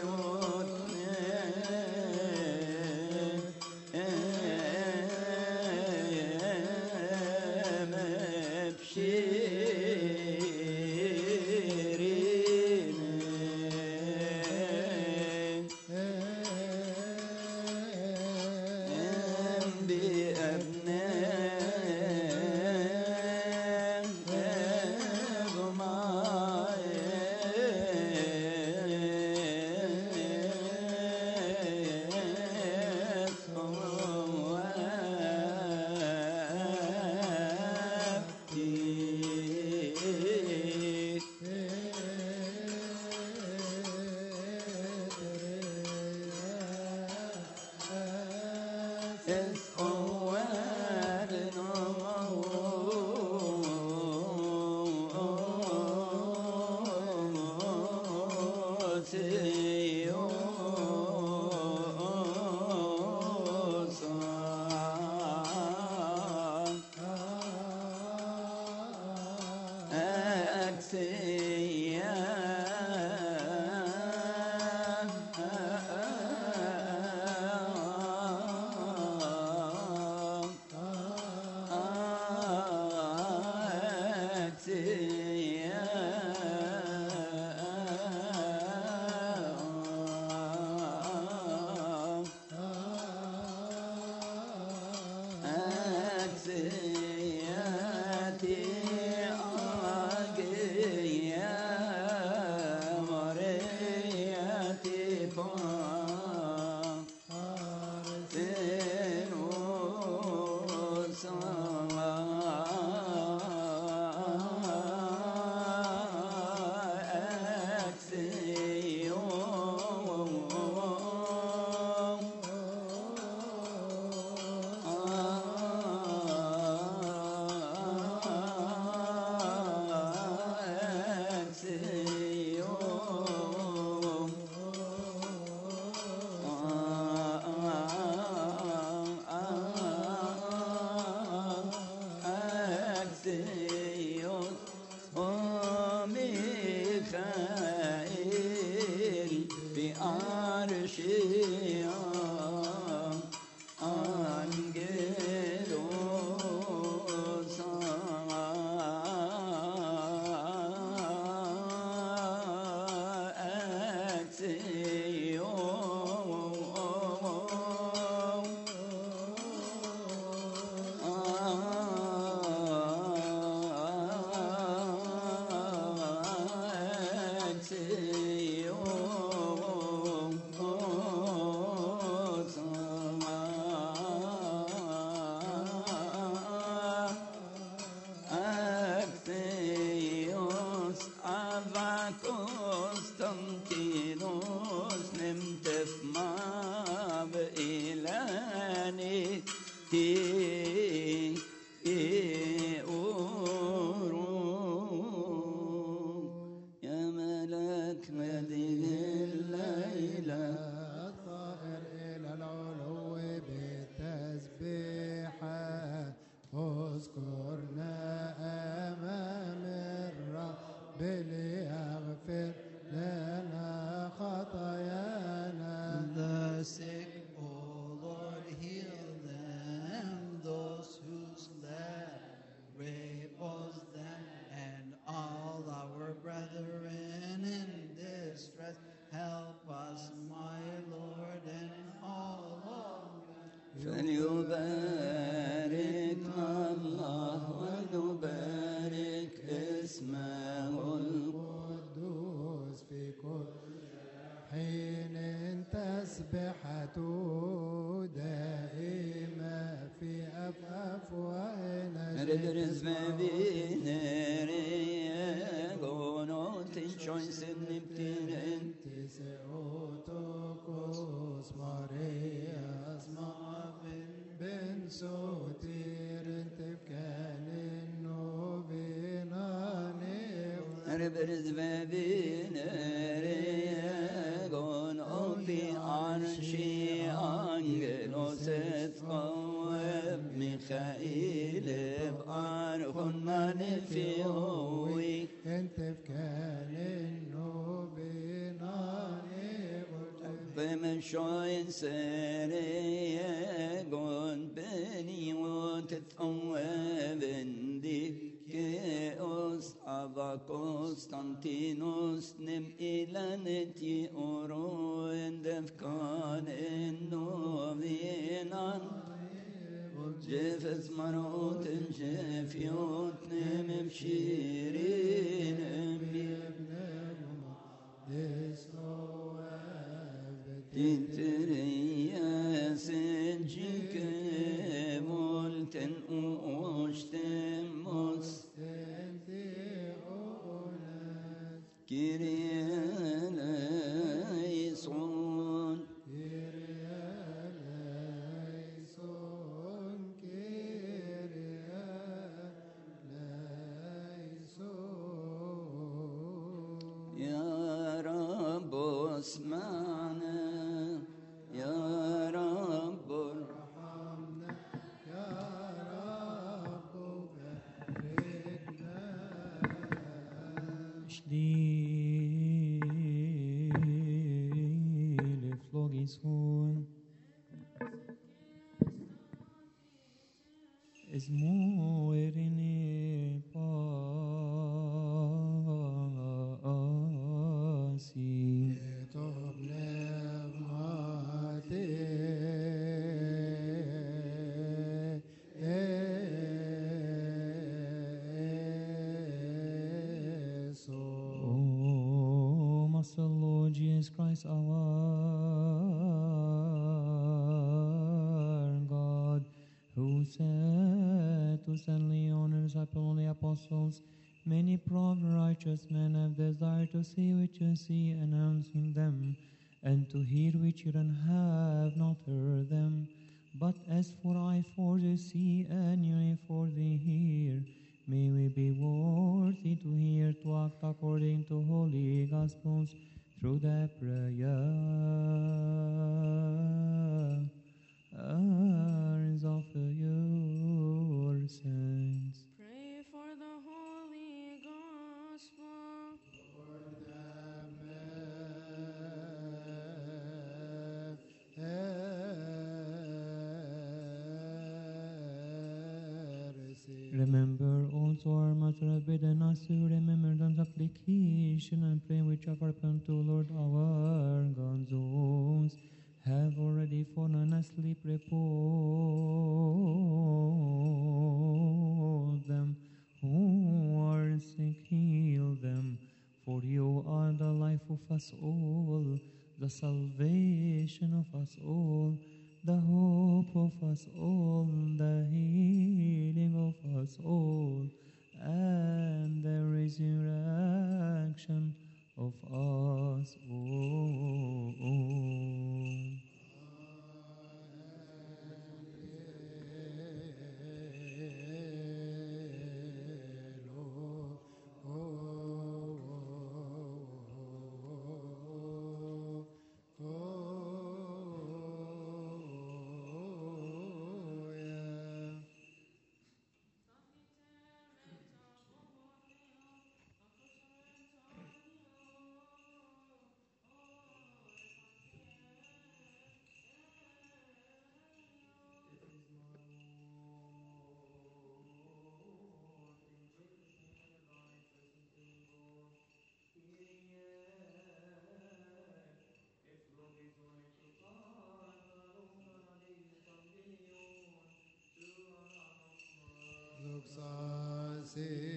تي يا ملك هذه الليلة الطائر إلى العلو بالتسبيحة اذكرنا أمام الرب ليغفر لنا خطايانا The sick, O Lord, heal them. Those who slept, repose them. And all our brethren in distress, help us, my Lord, and all of فليبارك الله ونبارك اسمه القدوس في كل حين تسبحته دائمة في أفواهنا Ridderes beviner gonot choice niptinen Theotokos Marias Mavin Ben Sotir Tefkan Novinane Ridderes beviner gonot bi arshi angelos et qaweb Mikhail بأرخنا نفيوي انت في كان النوبيناني بمشوين سريقون بني وتتأوابندي كيوس أبا قسطنطينوس نم إلى نتي أوروين دفكان النوبينان جفت مروت جفيوت نم بشيرين أمي تتريا سنجك مولتن أوشتم مس كريانا يسعون يا رب اسمعنا يا رب ارحمنا Stille flogis hon. Es moerine pasi. طب نغمتي O Master Lord Jesus Christ, our God, who said to St. Leon and his only apostles, Many proud righteous men have desired to see which you see, announcing them, and to hear which you have not heard them. But as for I for the see, and you for the hear, may we be worthy to hear, to act according to holy gospels, through the prayers of your saints. Pray for the Holy Gospel. Remember also our Mother has bidden us to remember the supplication and pray which are upon to Lord our God. Those have already fallen asleep, repose them. Who are sick, heal them. For you are the life of us all, the salvation of us all, the hope of us all, the healing of us all, and the resurrection of us all. doxa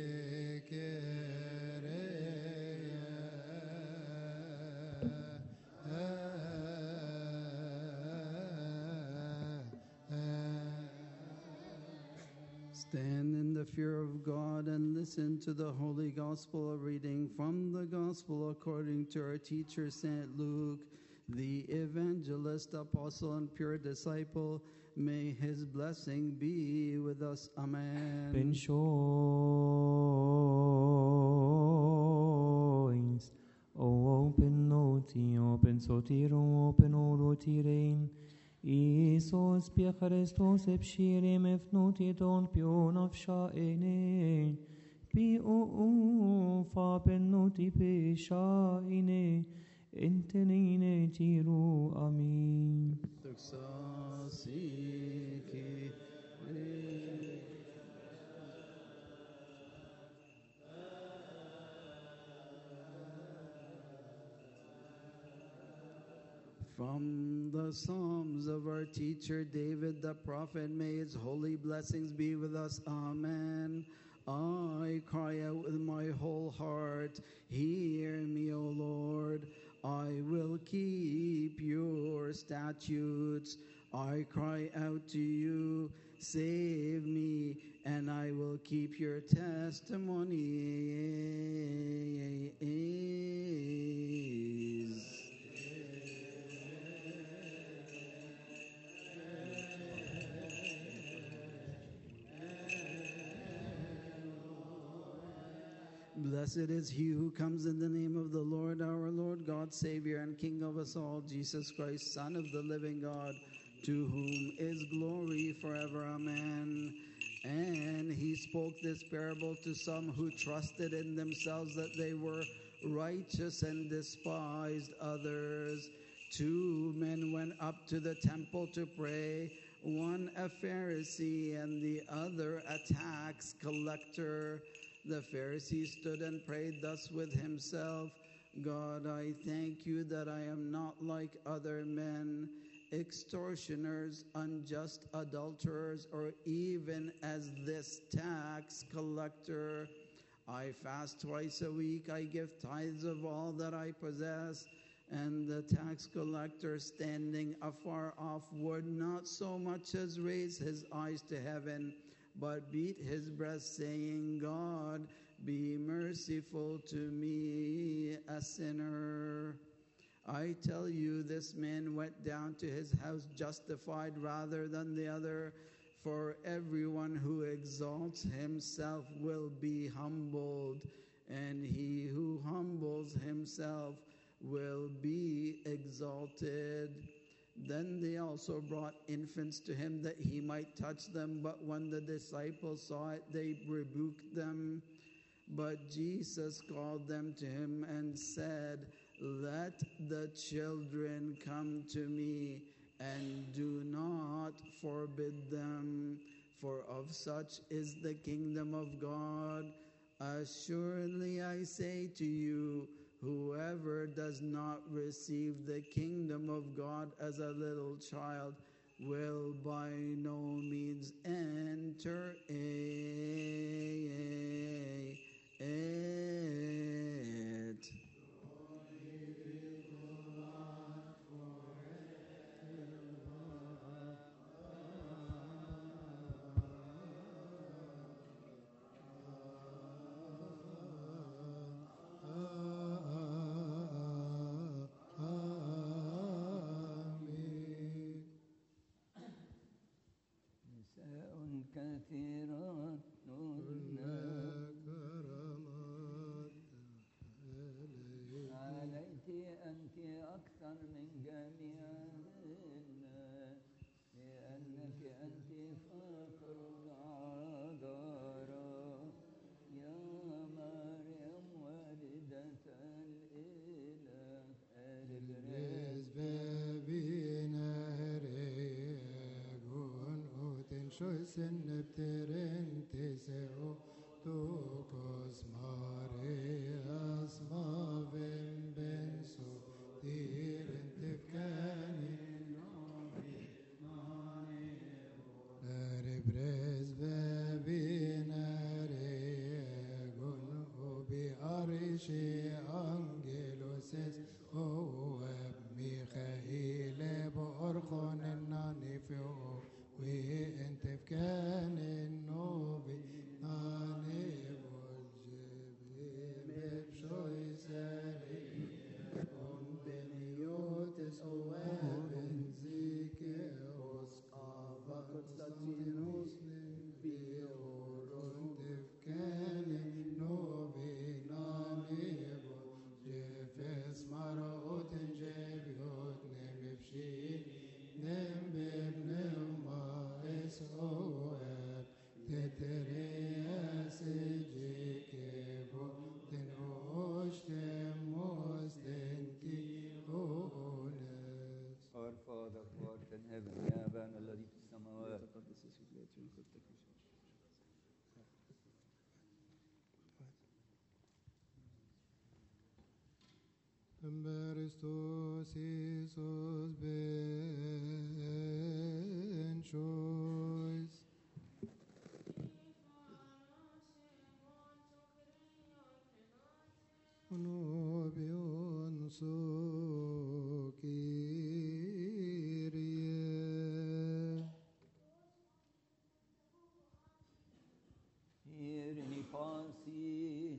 Stand in the fear of God and listen to the holy gospel reading from the gospel according to our teacher St. Luke, the evangelist, apostle, and pure disciple. May his blessing be with us. Amen. Pensiois, o open noti, open sotiro, open orotirein, Iisus pie Christos epshirim efnotiton pion afshaene, pi o fa penoti peshaine, entenine tiru amin. Doxa From the Psalms of our teacher David the prophet, may his holy blessings be with us. Amen. I cry out with my whole heart, Hear me, O Lord. I will keep your statutes. I cry out to you, Save me, and I will keep your testimonies. Blessed is he who comes in the name of the Lord, our Lord God, Savior and King of us all, Jesus Christ, Son of the living God, to whom is glory forever. Amen. And he spoke this parable to some who trusted in themselves that they were righteous and despised others. Two men went up to the temple to pray, one a Pharisee and the other a tax collector. The Pharisee stood and prayed thus with himself God, I thank you that I am not like other men, extortioners, unjust adulterers, or even as this tax collector. I fast twice a week, I give tithes of all that I possess. And the tax collector, standing afar off, would not so much as raise his eyes to heaven but beat his breast, saying, God, be merciful to me, a sinner. I tell you, this man went down to his house justified rather than the other. For everyone who exalts himself will be humbled, and he who humbles himself will be exalted. Then they also brought infants to him that he might touch them. But when the disciples saw it, they rebuked them. But Jesus called them to him and said, Let the children come to me, and do not forbid them, for of such is the kingdom of God. Assuredly, I say to you, Whoever does not receive the kingdom of God as a little child will by no means enter it. نساء كثيرات عليك أنت أكثر من جميعهن لأنك أنت فخر العذراء يا مريم والدة الإله Eres bebinaregun uten shoisen nepterenteseo tukos Marias mavem benso tirentefkani Erebres bebina Christos Iisus ben choice. Nobion so Kyrie. إيرني فاسي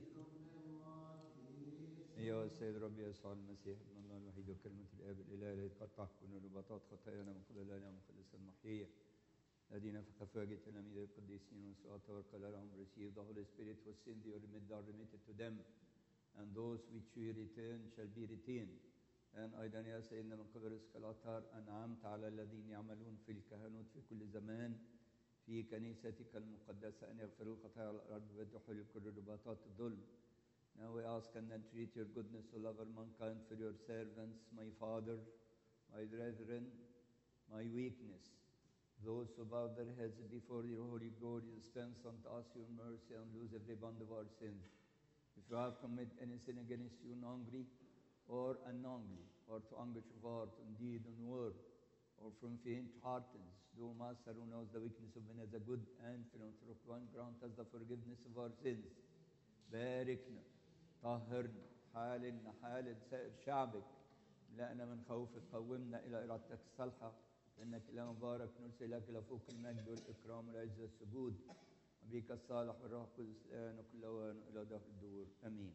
أيها السيد ربي يسوع المسيح ابن الله الوحيد وكلمة الآب الإله الذي قد تحكم رباطات خطايانا من كل الآلام مخلص المحيي الذين في خفاجة تلاميذ القديسين وسؤال توكل لهم receive the Holy Spirit whose sins you remit are remitted to them and those which you return shall be retained and أيضا يا سيدنا من قبل الأطهار أنعمت على الذين يعملون في الكهنوت في كل زمان في كنيستك المقدسة أن يغفروا خطايا الأرض ويدخلوا كل رباطات الظلم Now we ask and entreat your goodness to love all mankind for your servants, my Father, my brethren, my weakness. Those who bow their heads before your holy glory, dispense unto us your mercy and lose every bond of our sins. If you have committed any sin against you knowingly or unknowingly, or to anguish of heart, in deed and word, or from faint heartedness, do Master who knows the weakness of men as a good and philanthropic one, grant us the forgiveness of our sins. باركنا طهرنا حالنا حال سائر شعبك لأنا من خوفك قومنا إلى إرادتك الصالحة إنك إله مبارك نرسل لك إلى فوق المجد والإكرام والعزة والسجود وبك الصالح والروح القدس الآن وكل أوان إلى دهر الدور آمين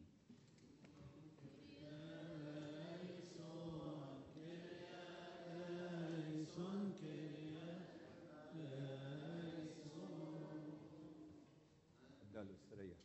اتفضلوا استريح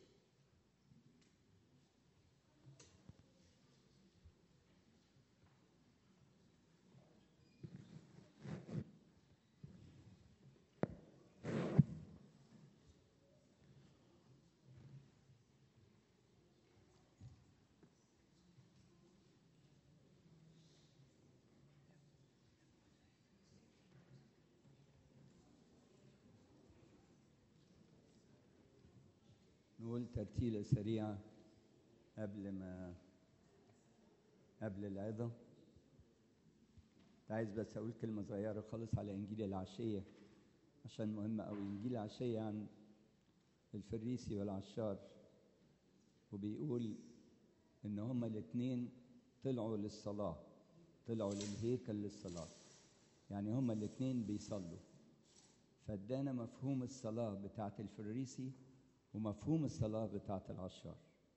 نقول ترتيلة سريعة قبل ما قبل العظة كنت عايز بس أقول كلمة صغيرة خالص على إنجيل العشية عشان مهمة أوي إنجيل العشية عن الفريسي والعشار وبيقول إن هما الاتنين طلعوا للصلاة طلعوا للهيكل للصلاة يعني هما الاتنين بيصلوا فادانا مفهوم الصلاة بتاعت الفريسي ومفهوم الصلاة بتاعت العشار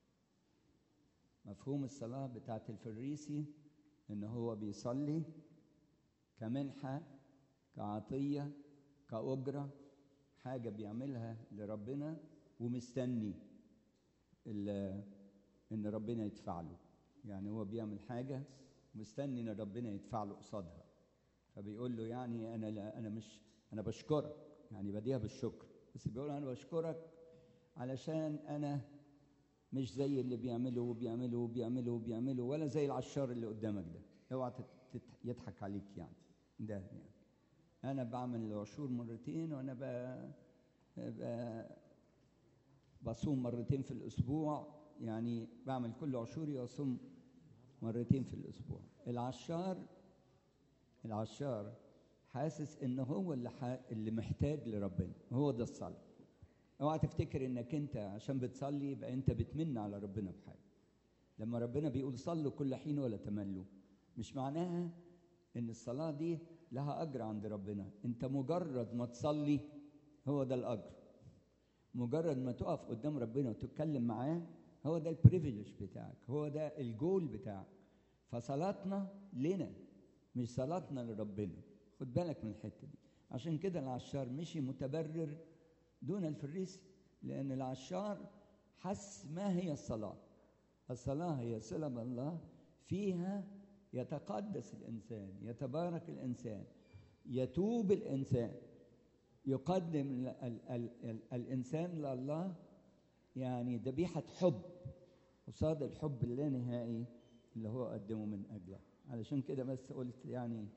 مفهوم الصلاة بتاعت الفريسي إن هو بيصلي كمنحة كعطية كأجرة حاجة بيعملها لربنا ومستني ال- إن ربنا يدفع له يعني هو بيعمل حاجة مستني إن ربنا يدفع له قصادها فبيقول له يعني أنا لا أنا مش أنا بشكرك يعني بديها بالشكر بس بيقول أنا بشكرك علشان أنا مش زي اللي بيعملوا وبيعملوا وبيعملوا وبيعملوا ولا زي العشار اللي قدامك ده اوعى تت- تت- يضحك عليك يعني ده يعني انا بعمل العشور مرتين وانا ب... ب... بصوم مرتين في الاسبوع يعني بعمل كل عشوري واصوم مرتين في الاسبوع العشار العشار حاسس ان هو اللي ح... اللي محتاج لربنا هو ده الصلاه اوعى تفتكر انك انت عشان بتصلي يبقى انت بتمن على ربنا بحاجه لما ربنا بيقول صلوا كل حين ولا تملوا مش معناها ان الصلاه دي لها اجر عند ربنا انت مجرد ما تصلي هو ده الاجر مجرد ما تقف قدام ربنا وتتكلم معاه هو ده البريفيليج بتاعك هو ده الجول بتاعك فصلاتنا لنا مش صلاتنا لربنا خد بالك من الحته دي عشان كده العشار مشي متبرر دون الفريسي لأن العشار حس ما هي الصلاة الصلاة هي صلة بالله فيها يتقدس الإنسان يتبارك الإنسان يتوب الإنسان يقدم ال ال ال ال الإنسان لله يعني ذبيحة حب قصاد الحب اللانهائي اللي هو قدمه من أجله علشان كده بس قلت يعني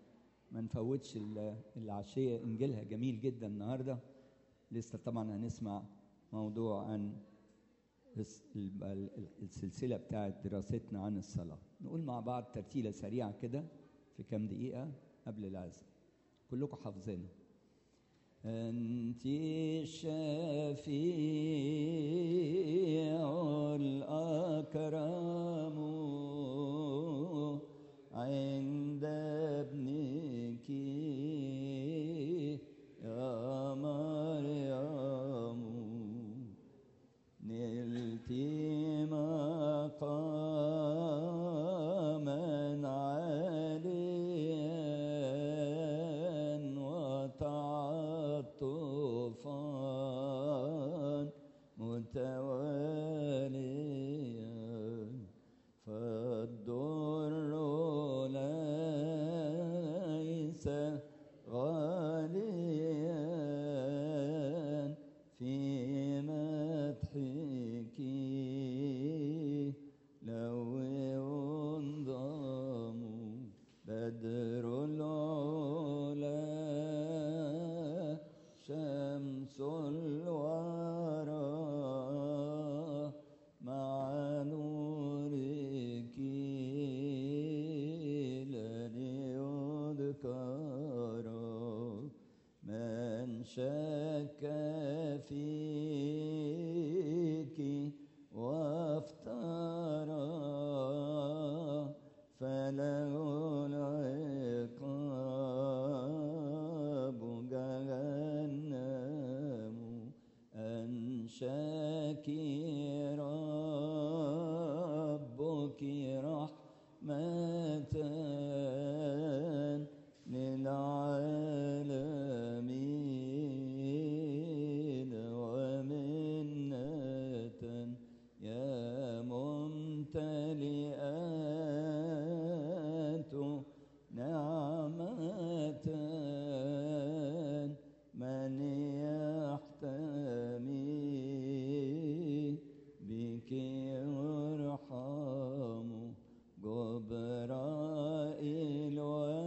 ما نفوتش ال- العشية إنجيلها جميل جدا النهاردة لسه طبعا هنسمع موضوع عن الس- ال- ال- السلسلة بتاعت دراستنا عن الصلاة نقول مع بعض ترتيلة سريعة كده في كام دقيقة قبل العزم كلكم حافظينها أنت الشفيع الأكرم عند ابنك يا مريم نلت مقاما عاليا وتعطفا متواليا فالضر ليس غاليا في مدحك لو ينظم بدر العلا شمس الورى مع نورك لن يذكر من شك فيك وافترى فله العقاب جهنم أنشاك ربك رحمة للعالمين ومنة يا ممتلئات نعمة من يحتمي بك يرحم جبرائيل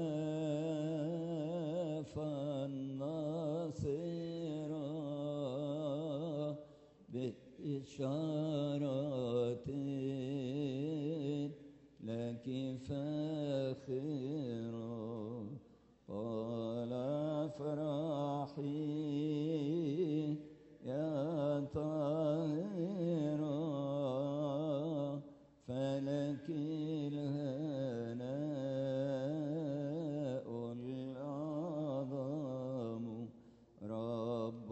وفى الناصرة بإشارة لك فاخرة قال افرحي يا طاهرة فلك الهناء الأعظم رب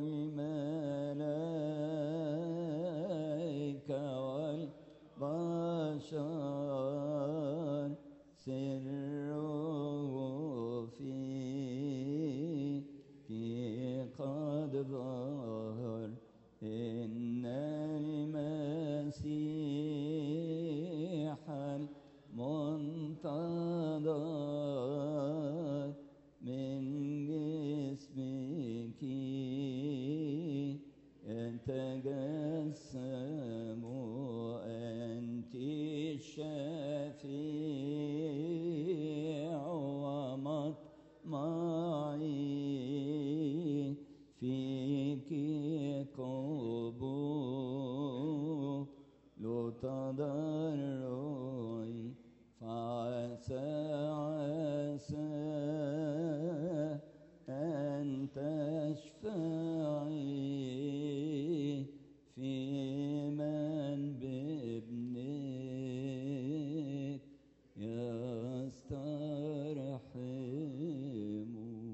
الملائكة والبشر سره فيك قد ظهر إن المسيح المنتظر من جسمك يتجسم أنت الشفيع ومطمعي فيك قبول تضرعي فعسى عسى أن تشفعي في من بابنك يسترحم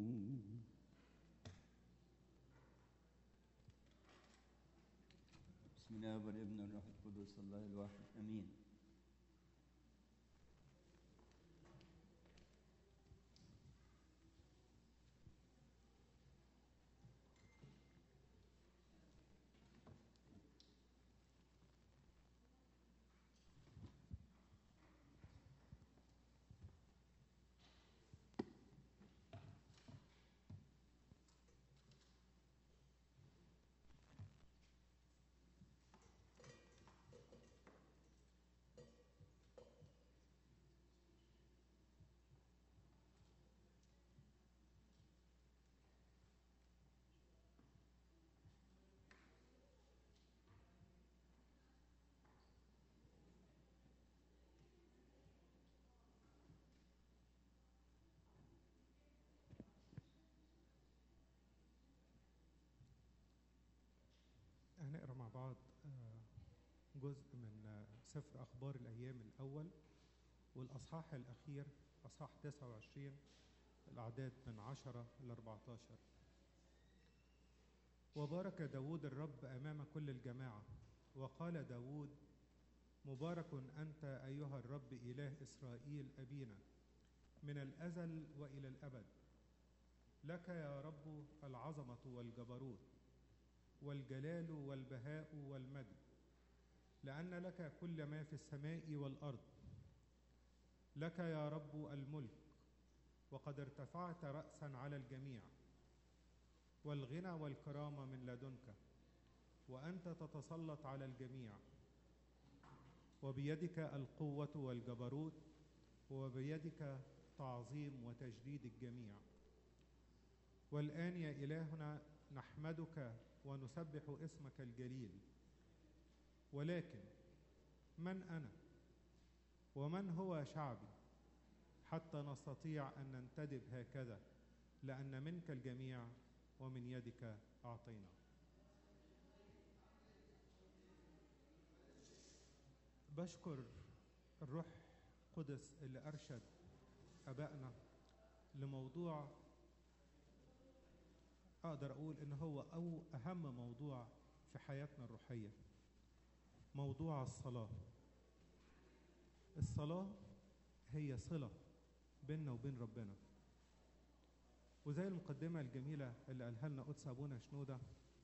بسم الله والابن والروح القدس الله الواحد امين بعض آه، جزء من آه، سفر أخبار الأيام الأول والأصحاح الأخير أصحاح 29 الأعداد من 10 ل 14 وبارك داود الرب أمام كل الجماعة وقال داود مبارك أنت أيها الرب إله إسرائيل أبينا من الأزل وإلى الأبد لك يا رب العظمة والجبروت والجلال والبهاء والمجد لأن لك كل ما في السماء والأرض لك يا رب الملك وقد ارتفعت رأسا على الجميع والغنى والكرامة من لدنك وأنت تتسلط على الجميع وبيدك القوة والجبروت وبيدك تعظيم وتجديد الجميع والآن يا إلهنا نحمدك ونسبح اسمك الجليل ولكن من أنا ومن هو شعبي حتى نستطيع أن ننتدب هكذا لأن منك الجميع ومن يدك أعطينا بشكر الروح قدس اللي أرشد أبائنا لموضوع أقدر أقول إن هو أو أهم موضوع في حياتنا الروحية موضوع الصلاة الصلاة هي صلة بيننا وبين ربنا وزي المقدمة الجميلة اللي قالها لنا قدس أبونا شنودة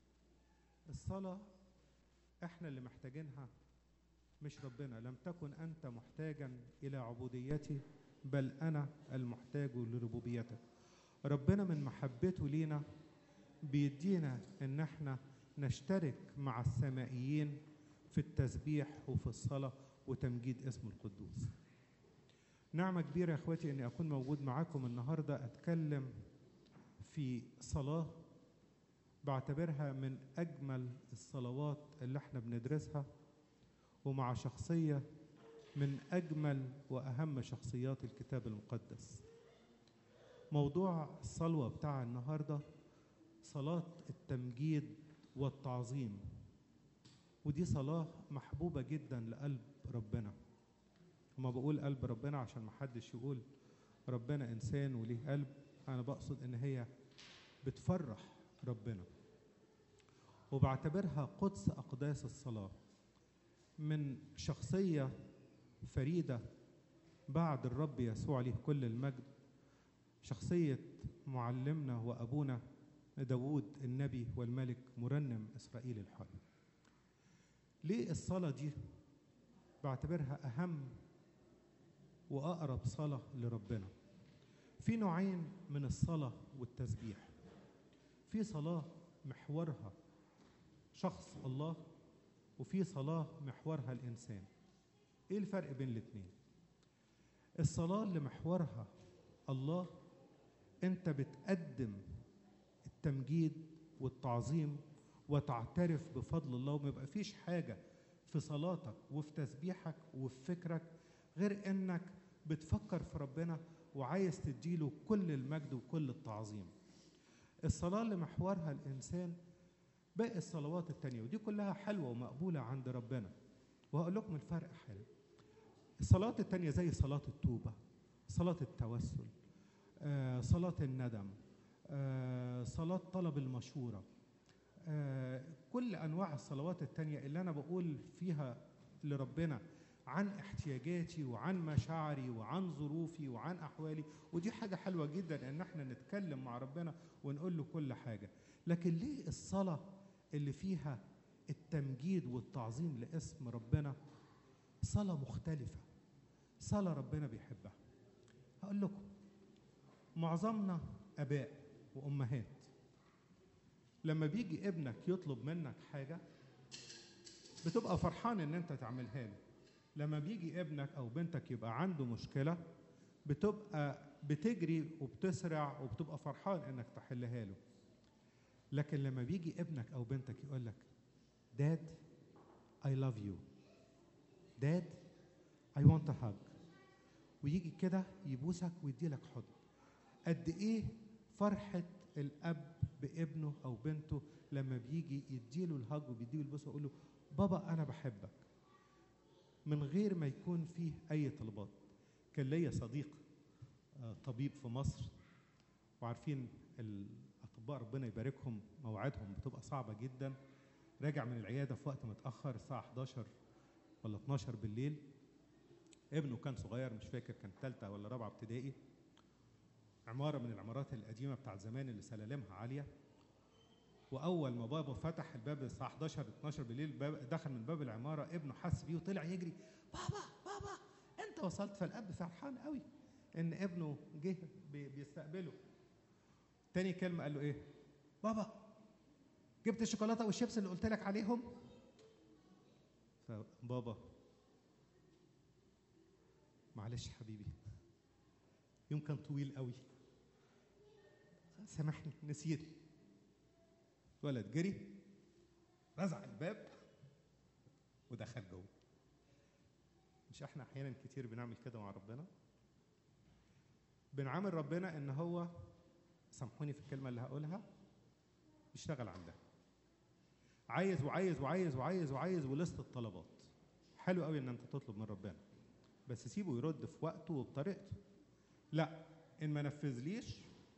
الصلاة إحنا اللي محتاجينها مش ربنا لم تكن أنت محتاجا إلى عبوديتي بل أنا المحتاج لربوبيتك ربنا من محبته لينا بيدينا ان احنا نشترك مع السمائيين في التسبيح وفي الصلاة وتمجيد اسم القدوس نعمة كبيرة يا اخواتي اني اكون موجود معاكم النهاردة اتكلم في صلاة بعتبرها من اجمل الصلوات اللي احنا بندرسها ومع شخصية من اجمل واهم شخصيات الكتاب المقدس موضوع الصلوة بتاع النهارده صلاة التمجيد والتعظيم ودي صلاة محبوبة جدا لقلب ربنا وما بقول قلب ربنا عشان محدش يقول ربنا إنسان وليه قلب أنا بقصد إن هي بتفرح ربنا وبعتبرها قدس أقداس الصلاة من شخصية فريدة بعد الرب يسوع عليه كل المجد شخصية معلمنا وأبونا داود النبي والملك مرنم إسرائيل الحر ليه الصلاة دي بعتبرها أهم وأقرب صلاة لربنا في نوعين من الصلاة والتسبيح في صلاة محورها شخص الله وفي صلاة محورها الإنسان إيه الفرق بين الاتنين الصلاة اللي محورها الله أنت بتقدم التمجيد والتعظيم وتعترف بفضل الله وما يبقى فيش حاجة في صلاتك وفي تسبيحك وفي فكرك غير انك بتفكر في ربنا وعايز تديله كل المجد وكل التعظيم الصلاة اللي محورها الإنسان باقي الصلوات التانية ودي كلها حلوة ومقبولة عند ربنا وهقول لكم الفرق حلو الصلاة التانية زي صلاة التوبة صلاة التوسل آه، صلاة الندم آه، صلاة طلب المشورة آه، كل أنواع الصلوات التانية اللي أنا بقول فيها لربنا عن احتياجاتي وعن مشاعري وعن ظروفي وعن أحوالي ودي حاجة حلوة جدا إن احنا نتكلم مع ربنا ونقول له كل حاجة لكن ليه الصلاة اللي فيها التمجيد والتعظيم لاسم ربنا صلاة مختلفة صلاة ربنا بيحبها هقول لكم معظمنا آباء وأمهات لما بيجي ابنك يطلب منك حاجة بتبقى فرحان ان انت تعملها له لما بيجي ابنك او بنتك يبقى عنده مشكلة بتبقى بتجري وبتسرع وبتبقى فرحان انك تحلها له لكن لما بيجي ابنك او بنتك يقول لك داد I love you داد I want a hug ويجي كده يبوسك ويديلك حضن قد ايه فرحة الاب بابنه او بنته لما بيجي يديله الهج وبيديله البوسه ويقول له بابا انا بحبك من غير ما يكون فيه اي طلبات كان ليا صديق آه، طبيب في مصر وعارفين الاطباء ربنا يباركهم مواعيدهم بتبقى صعبه جدا راجع من العياده في وقت متاخر الساعه 11 ولا 12 بالليل ابنه كان صغير مش فاكر كان ثالثه ولا رابعه ابتدائي عماره من العمارات القديمه بتاع زمان اللي سلالمها عاليه واول ما بابا فتح الباب الساعه 11 12 بالليل باب دخل من باب العماره ابنه حس بيه وطلع يجري بابا بابا انت وصلت فالاب فرحان قوي ان ابنه جه بي- بيستقبله تاني كلمه قال له ايه بابا جبت الشوكولاته والشيبس اللي قلت لك عليهم فبابا معلش حبيبي يوم كان طويل قوي سامحني نسيت ولد جري رزع الباب ودخل جوه مش احنا احيانا كتير بنعمل كده مع ربنا بنعامل ربنا ان هو سامحوني في الكلمه اللي هقولها بيشتغل عندها عايز وعايز وعايز وعايز وعايز ولست الطلبات حلو قوي ان انت تطلب من ربنا بس سيبه يرد في وقته وبطريقته لا ان ما نفذليش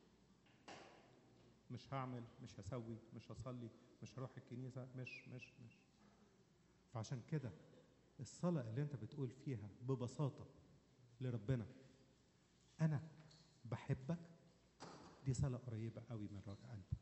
مش هعمل مش هسوي مش هصلي مش هروح الكنيسه مش مش مش فعشان كده الصلاه اللي انت بتقول فيها ببساطه لربنا انا بحبك دي صلاه قريبه قوي من رجع قلبي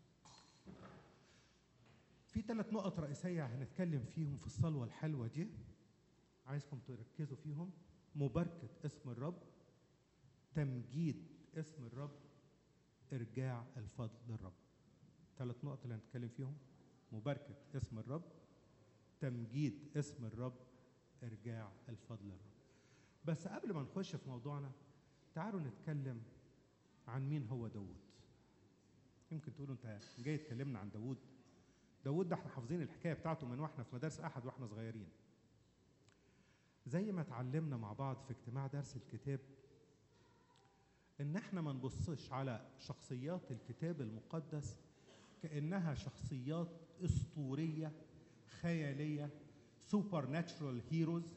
في ثلاث نقط رئيسيه هنتكلم فيهم في الصلوه الحلوه دي عايزكم تركزوا فيهم مباركه اسم الرب تمجيد اسم الرب ارجاع الفضل للرب ثلاث نقط اللي هنتكلم فيهم مباركه اسم الرب تمجيد اسم الرب ارجاع الفضل للرب بس قبل ما نخش في موضوعنا تعالوا نتكلم عن مين هو داوود يمكن تقولوا انت جاي تكلمنا عن داوود داوود ده احنا حافظين الحكايه بتاعته من واحنا في مدارس احد واحنا صغيرين زي ما اتعلمنا مع بعض في اجتماع درس الكتاب ان احنا ما نبصش على شخصيات الكتاب المقدس كانها شخصيات اسطوريه خياليه سوبر ناتشرال هيروز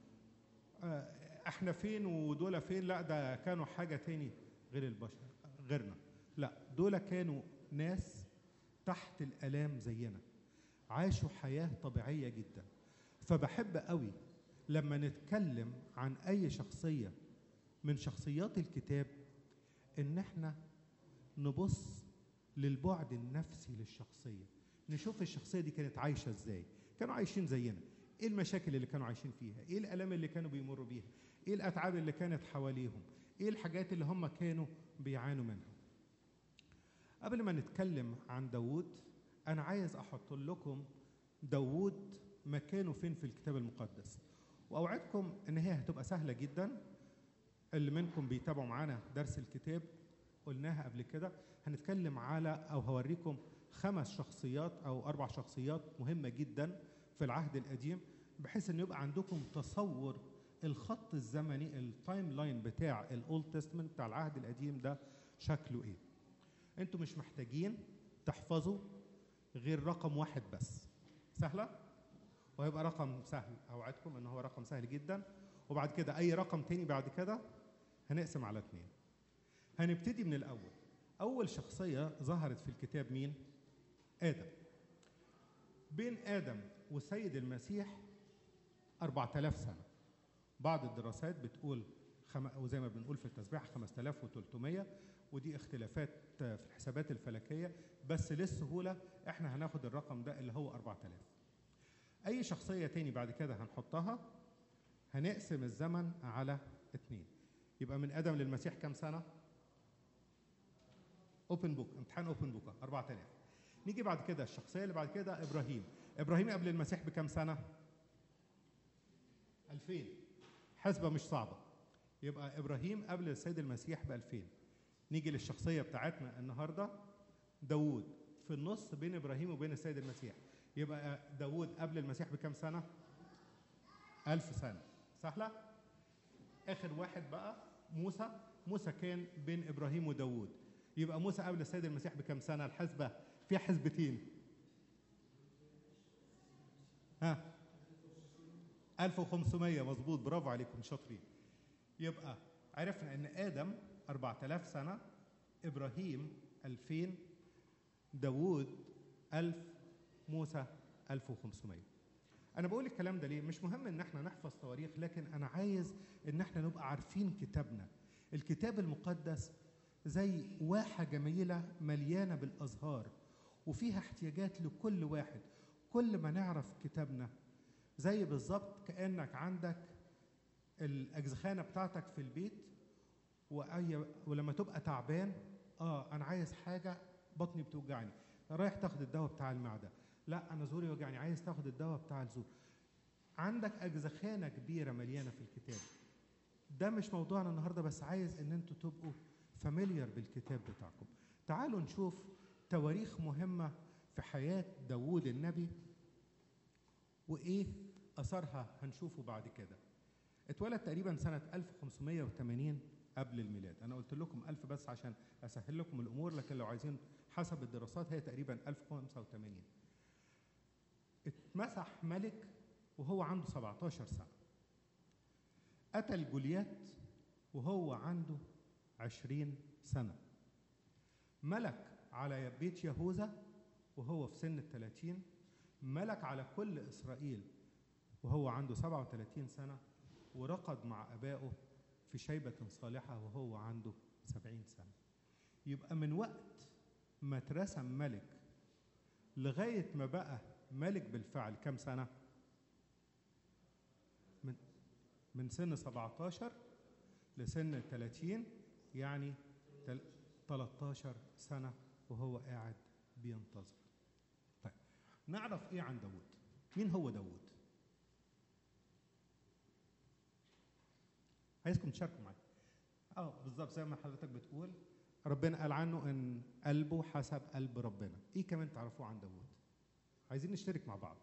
احنا فين ودول فين لا ده كانوا حاجه تاني غير البشر غيرنا لا دول كانوا ناس تحت الالام زينا عاشوا حياه طبيعيه جدا فبحب قوي لما نتكلم عن اي شخصيه من شخصيات الكتاب ان احنا نبص للبعد النفسي للشخصيه نشوف الشخصيه دي كانت عايشه ازاي كانوا عايشين زينا ايه المشاكل اللي كانوا عايشين فيها ايه الالام اللي كانوا بيمروا بيها ايه الاتعاب اللي كانت حواليهم ايه الحاجات اللي هم كانوا بيعانوا منها قبل ما نتكلم عن داوود انا عايز احط لكم داوود مكانه فين في الكتاب المقدس واوعدكم ان هي هتبقى سهله جدا اللي منكم بيتابعوا معانا درس الكتاب قلناها قبل كده هنتكلم على او هوريكم خمس شخصيات او اربع شخصيات مهمه جدا في العهد القديم بحيث ان يبقى عندكم تصور الخط الزمني التايم لاين بتاع الاولد تestament بتاع العهد القديم ده شكله ايه انتوا مش محتاجين تحفظوا غير رقم واحد بس سهله وهيبقى رقم سهل اوعدكم ان هو رقم سهل جدا وبعد كده اي رقم تاني بعد كده هنقسم على اتنين هنبتدي من الاول اول شخصيه ظهرت في الكتاب مين ادم بين ادم وسيد المسيح 4000 سنه بعض الدراسات بتقول خم... او زي ما بنقول في التسبيح 5300 ودي اختلافات في الحسابات الفلكيه بس للسهوله احنا هناخد الرقم ده اللي هو 4000 اي شخصيه تاني بعد كده هنحطها هنقسم الزمن على اتنين يبقى من ادم للمسيح كام سنه اوبن بوك امتحان اوبن بوك 4000 نيجي بعد كده الشخصيه اللي بعد كده ابراهيم ابراهيم قبل المسيح بكام سنه 2000 حسبه مش صعبه يبقى ابراهيم قبل السيد المسيح ب 2000 نيجي للشخصيه بتاعتنا النهارده داوود في النص بين ابراهيم وبين السيد المسيح يبقى داوود قبل المسيح بكام سنه 1000 سنه سهله اخر واحد بقى موسى موسى كان بين ابراهيم وداوود يبقى موسى قبل السيد المسيح بكم سنه الحسبه فيها حسبتين ها 1500 مظبوط برافو عليكم شاطرين يبقى عرفنا ان ادم 4000 سنه ابراهيم 2000 داوود 1000 موسى 1500 انا بقول الكلام ده ليه مش مهم ان احنا نحفظ تواريخ لكن انا عايز ان احنا نبقى عارفين كتابنا الكتاب المقدس زي واحة جميلة مليانة بالأزهار وفيها احتياجات لكل واحد كل ما نعرف كتابنا زي بالظبط كأنك عندك الأجزخانة بتاعتك في البيت وأي ولما تبقى تعبان اه أنا عايز حاجة بطني بتوجعني رايح تاخد الدواء بتاع المعدة لا أنا زوري وجعني عايز تاخد الدواء بتاع الزور عندك أجزخانة كبيرة مليانة في الكتاب ده مش موضوعنا النهارده بس عايز ان انتوا تبقوا فاميليار بالكتاب بتاعكم تعالوا نشوف تواريخ مهمة في حياة داوود النبي وإيه أثرها هنشوفه بعد كده اتولد تقريبا سنة 1580 قبل الميلاد أنا قلت لكم 1000 بس عشان أسهل لكم الأمور لكن لو عايزين حسب الدراسات هي تقريبا 1085 اتمسح ملك وهو عنده 17 سنة قتل جوليات وهو عنده عشرين سنة ملك على بيت يهوذا وهو في سن الثلاثين ملك على كل إسرائيل وهو عنده سبعة وثلاثين سنة ورقد مع أبائه في شيبة صالحة وهو عنده سبعين سنة يبقى من وقت ما اترسم ملك لغاية ما بقى ملك بالفعل كم سنة؟ من من سن 17 لسن 30 يعني تل- 13 سنة وهو قاعد بينتظر طيب نعرف ايه عن داود مين هو داود عايزكم تشاركوا معايا اه بالظبط زي ما حضرتك بتقول ربنا قال عنه ان قلبه حسب قلب ربنا ايه كمان تعرفوه عن داود عايزين نشترك مع بعض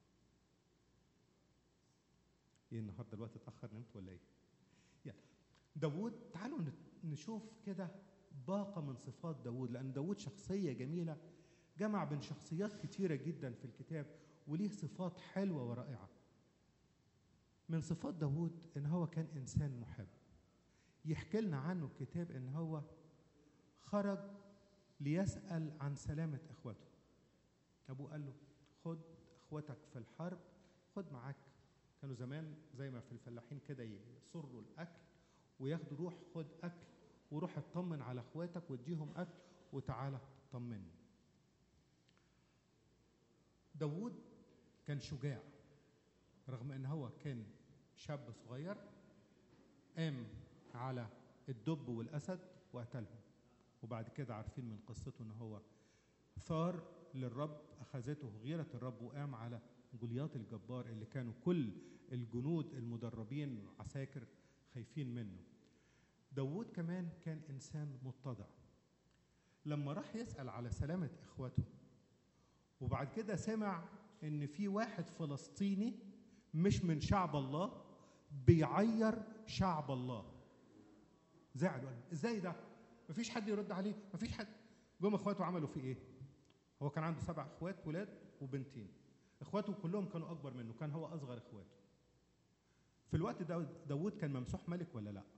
ايه النهارده الوقت اتاخر نمت ولا ايه يعني داوود تعالوا نت- نشوف كده باقة من صفات داوود لأن داوود شخصية جميلة جمع بين شخصيات كتيرة جدا في الكتاب وليه صفات حلوة ورائعة من صفات داوود إن هو كان إنسان محب يحكي لنا عنه الكتاب إن هو خرج ليسأل عن سلامة إخوته أبوه قال له خد إخوتك في الحرب خد معاك كانوا زمان زي ما في الفلاحين كده يصروا الأكل وياخدوا روح خد أكل وروح اطمن على إخواتك واديهم أكل وتعالى طمني داوود كان شجاع رغم ان هو كان شاب صغير قام على الدب والاسد وقتلهم وبعد كده عارفين من قصته ان هو ثار للرب اخذته غيره الرب وقام على جولياط الجبار اللي كانوا كل الجنود المدربين عساكر خايفين منه داوود كمان كان انسان متضع لما راح يسال على سلامه اخواته وبعد كده سمع ان في واحد فلسطيني مش من شعب الله بيعير شعب الله زعل وقال ازاي ده مفيش حد يرد عليه مفيش حد جم اخواته عملوا فيه ايه هو كان عنده سبع اخوات ولاد وبنتين اخواته كلهم كانوا اكبر منه كان هو اصغر اخواته في الوقت ده داوود كان ممسوح ملك ولا لا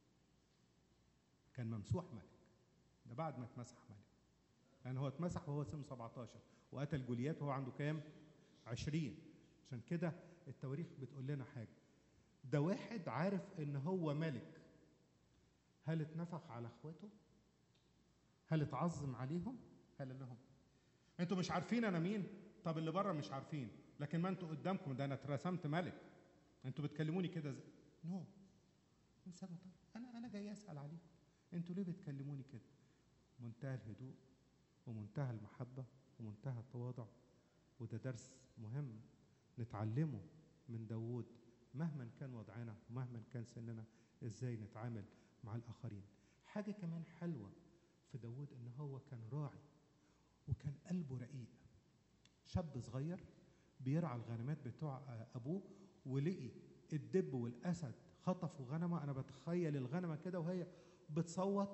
كان ممسوح ملك ده بعد ما اتمسح ملك لان هو اتمسح وهو سنه 17 وقتل جوليات وهو عنده كام 20 عشان كده التواريخ بتقول لنا حاجه ده واحد عارف ان هو ملك هل اتنفخ على اخواته هل اتعظم عليهم هل قال لهم انتوا مش عارفين انا مين طب اللي بره مش عارفين لكن ما انتوا قدامكم ده انا اترسمت ملك انتوا بتكلموني كده زي نو no. طب انا انا جاي اسال عليكم انتوا ليه بتكلموني كده منتهى الهدوء ومنتهى المحبه ومنتهى التواضع وده درس مهم نتعلمه من داوود مهما كان وضعنا ومهما كان سننا ازاي نتعامل مع الاخرين حاجه كمان حلوه في داوود ان هو كان راعي وكان قلبه رقيق شاب صغير بيرعى الغنمات بتوع ابوه ولقي الدب والاسد خطفوا غنمه انا بتخيل الغنمه كده وهي بتصوت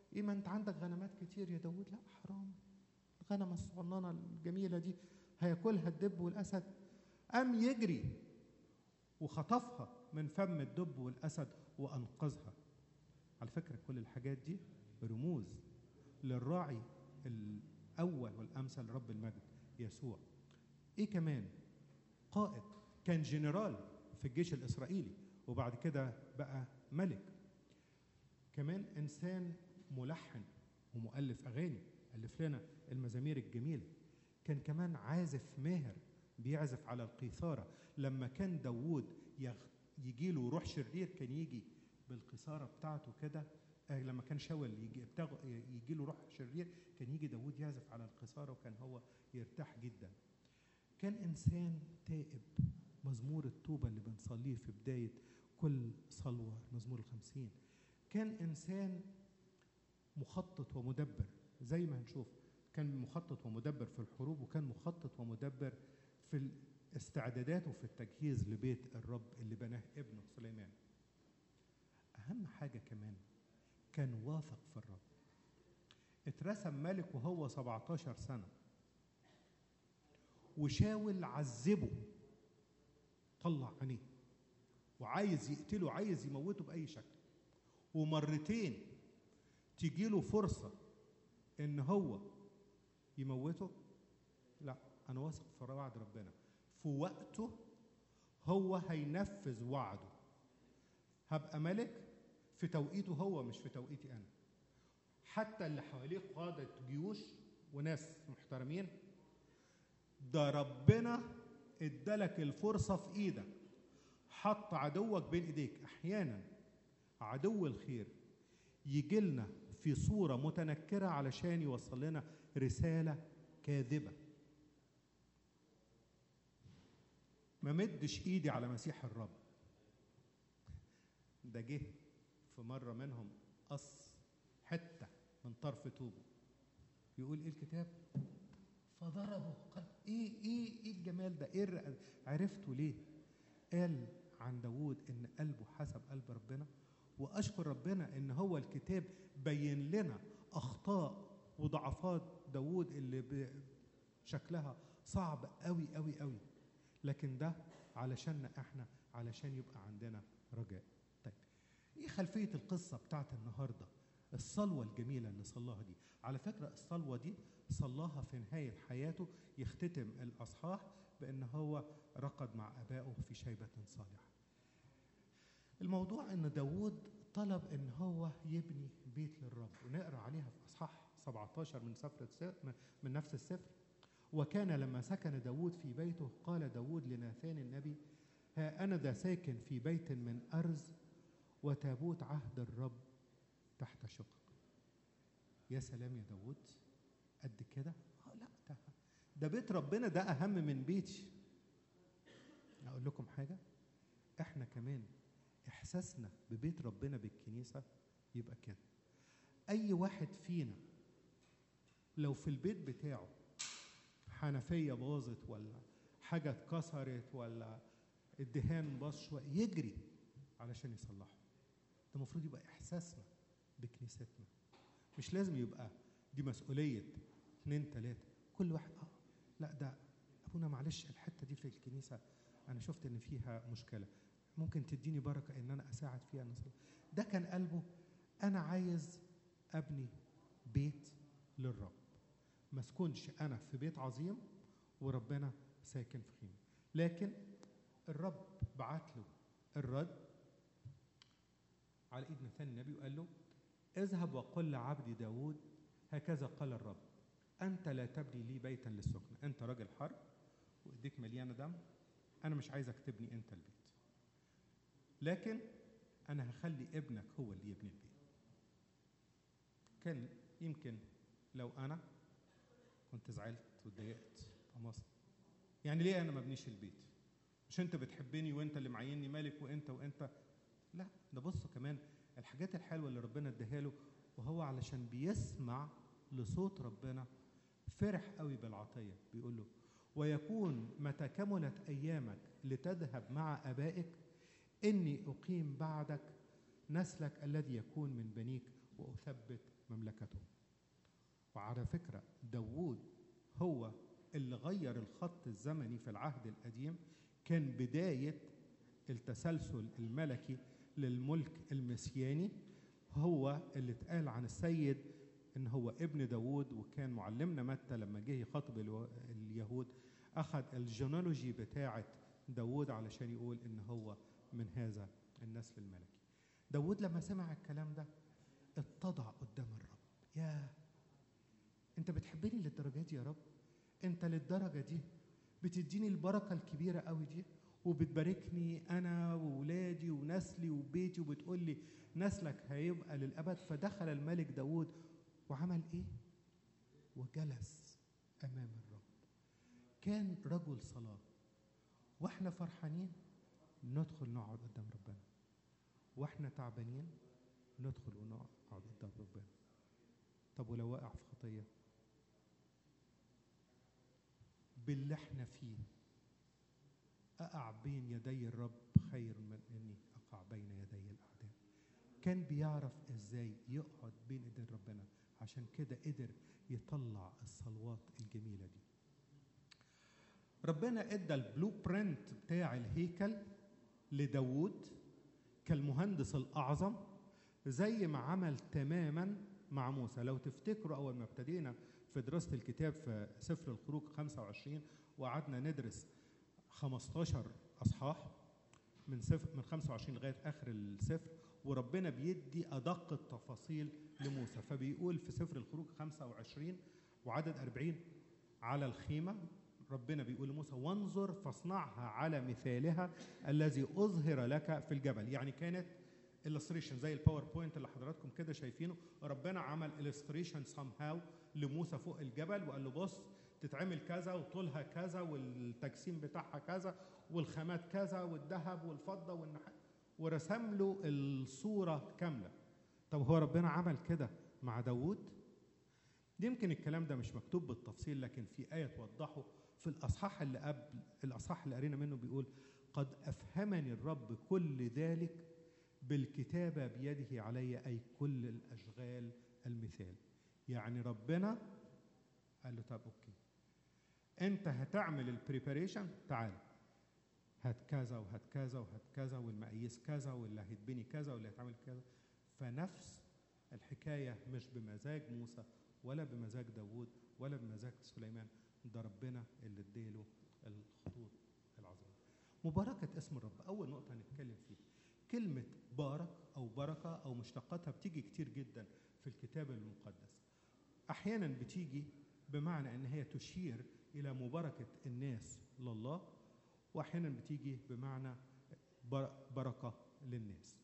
ايه ما انت عندك غنمات كتير يا داود لا حرام الغنمه الصغننه الجميله دي هياكلها الدب والاسد قام يجري وخطفها من فم الدب والاسد وانقذها على فكره كل الحاجات دي رموز للراعي الاول والامثل رب المجد يسوع ايه كمان قائد كان جنرال في الجيش الاسرائيلي وبعد كده بقى ملك كمان انسان ملحن ومؤلف اغاني الف لنا المزامير الجميله كان كمان عازف ماهر بيعزف على القيثاره لما كان داوود يجي له روح شرير كان يجي بالقيثاره بتاعته كده آه لما كان شاول يجي يجي له روح شرير كان يجي داوود يعزف على القيثاره وكان هو يرتاح جدا كان انسان تائب مزمور التوبه اللي بنصليه في بدايه كل صلوه مزمور الخمسين كان انسان مخطط ومدبر زي ما هنشوف كان مخطط ومدبر في الحروب وكان مخطط ومدبر في الاستعدادات وفي التجهيز لبيت الرب اللي بناه ابنه سليمان اهم حاجه كمان كان واثق في الرب اترسم ملك وهو 17 سنه وشاول عذبه طلع عينيه وعايز يقتله عايز يموته باي شكل ومرتين تيجي له فرصه ان هو يموته لا انا واثق في وعد ربنا في وقته هو هينفذ وعده هبقى ملك في توقيته هو مش في توقيتي انا حتى اللي حواليه قادة جيوش وناس محترمين ده ربنا ادالك الفرصة في ايدك حط عدوك بين ايديك احيانا عدو الخير يجي لنا في صورة متنكرة علشان يوصل لنا رسالة كاذبة ما مدش ايدي على مسيح الرب ده جه في مرة منهم قص حتة من طرف توبه يقول ايه الكتاب فضربه قال ايه ايه ايه الجمال ده ايه الرق- عرفته ليه قال عن داوود ان قلبه حسب قلب ربنا واشكر ربنا ان هو الكتاب بين لنا اخطاء وضعفات داوود اللي ب- شكلها صعب قوي قوي قوي لكن ده علشان احنا علشان يبقى عندنا رجاء طيب ايه خلفيه القصه بتاعت النهارده الصلوه الجميله اللي صلاها دي على فكره الصلوه دي صلاها في نهايه حياته يختتم الاصحاح بان هو رقد مع ابائه في شيبه صالحه الموضوع ان داوود طلب ان هو يبني بيت للرب ونقرا عليها في اصحاح 17 من سفر الس- من نفس السفر وكان لما سكن داود في بيته قال داود لناثان النبي ها أنا ذا ساكن في بيت من أرز وتابوت عهد الرب تحت شقق يا سلام يا داود قد كده آه لا ده ده بيت ربنا ده أهم من بيتي أقول لكم حاجة إحنا كمان إحساسنا ببيت ربنا بالكنيسة يبقى كده أي واحد فينا لو في البيت بتاعه حنفيه باظت ولا حاجه اتكسرت ولا الدهان باظ شويه يجري علشان يصلحه ده المفروض يبقى احساسنا بكنيستنا مش لازم يبقى دي مسؤوليه اتنين تلاته كل واحد اه لا ده ابونا معلش الحته دي في الكنيسه انا شفت ان فيها مشكله ممكن تديني بركه ان انا اساعد فيها الناس ده كان قلبه انا عايز ابني بيت للرب ما اسكنش انا في بيت عظيم وربنا ساكن في خيمه لكن الرب بعت له الرد على ايد نثان النبي وقال له اذهب وقل لعبدي داود هكذا قال الرب انت لا تبني لي بيتا للسكن انت راجل حرب وايديك مليانه دم انا مش عايزك تبني انت البيت لكن انا هخلي ابنك هو اللي يبني البيت كان يمكن لو انا كنت زعلت واتضايقت في مصر يعني ليه انا ما ابنيش البيت مش انت بتحبني وانت اللي معيني ملك وانت وانت لا ده بصوا كمان الحاجات الحلوه اللي ربنا اداها له وهو علشان بيسمع لصوت ربنا فرح قوي بالعطيه بيقول له ويكون متى كملت ايامك لتذهب مع ابائك اني اقيم بعدك نسلك الذي يكون من بنيك واثبت مملكته وعلى فكرة داوود هو اللي غير الخط الزمني في العهد القديم كان بداية التسلسل الملكي للملك المسياني هو اللي اتقال عن السيد ان هو ابن داوود وكان معلمنا متى لما جه يخاطب الو- اليهود اخذ الجينولوجي بتاعه داوود علشان يقول ان هو من هذا النسل الملكي داوود لما سمع الكلام ده اتضع قدام الرب يا انت بتحبني للدرجه دي يا رب انت للدرجه دي بتديني البركه الكبيره قوي دي وبتباركني انا وولادي ونسلي وبيتي وبتقول لي نسلك هيبقى للابد فدخل الملك داود وعمل ايه وجلس امام الرب كان رجل صلاه واحنا فرحانين ندخل نقعد قدام ربنا واحنا تعبانين ندخل ونقعد قدام ربنا طب ولو وقع في خطيه باللي احنا فيه اقع بين يدي الرب خير من اني اقع بين يدي الاعداء كان بيعرف ازاي يقعد بين ايدين ربنا عشان كده قدر يطلع الصلوات الجميله دي ربنا ادى البلو برنت بتاع الهيكل لداوود كالمهندس الاعظم زي ما عمل تماما مع موسى لو تفتكروا اول ما ابتدينا في دراسه الكتاب في سفر الخروج 25 وقعدنا ندرس 15 اصحاح من سفر من 25 لغايه اخر السفر وربنا بيدي ادق التفاصيل لموسى فبيقول في سفر الخروج 25 وعدد 40 على الخيمه ربنا بيقول لموسى وانظر فاصنعها على مثالها الذي اظهر لك في الجبل يعني كانت illustration زي الباوربوينت اللي حضراتكم كده شايفينه ربنا عمل illustration somehow لموسى فوق الجبل وقال له بص تتعمل كذا وطولها كذا والتجسيم بتاعها كذا والخامات كذا والذهب والفضه والنحاس ورسم له الصوره كامله طب هو ربنا عمل كده مع داوود يمكن الكلام ده مش مكتوب بالتفصيل لكن في آية توضحه في الأصحاح اللي قبل الأصحاح اللي قرينا منه بيقول قد أفهمني الرب كل ذلك بالكتابة بيده علي أي كل الأشغال المثال يعني ربنا قال له طب أوكي أنت هتعمل البريباريشن تعال هات كذا وهات كذا وهات كذا والمقاييس كذا واللي هيتبني كذا واللي هيتعمل كذا فنفس الحكاية مش بمزاج موسى ولا بمزاج داوود ولا بمزاج سليمان ده ربنا اللي اديله الخطوط العظيمة مباركة اسم الرب أول نقطة هنتكلم فيها كلمة بارك أو بركة أو مشتقاتها بتيجي كتير جدا في الكتاب المقدس أحيانا بتيجي بمعنى أن هي تشير إلى مباركة الناس لله وأحيانا بتيجي بمعنى بر- بركة للناس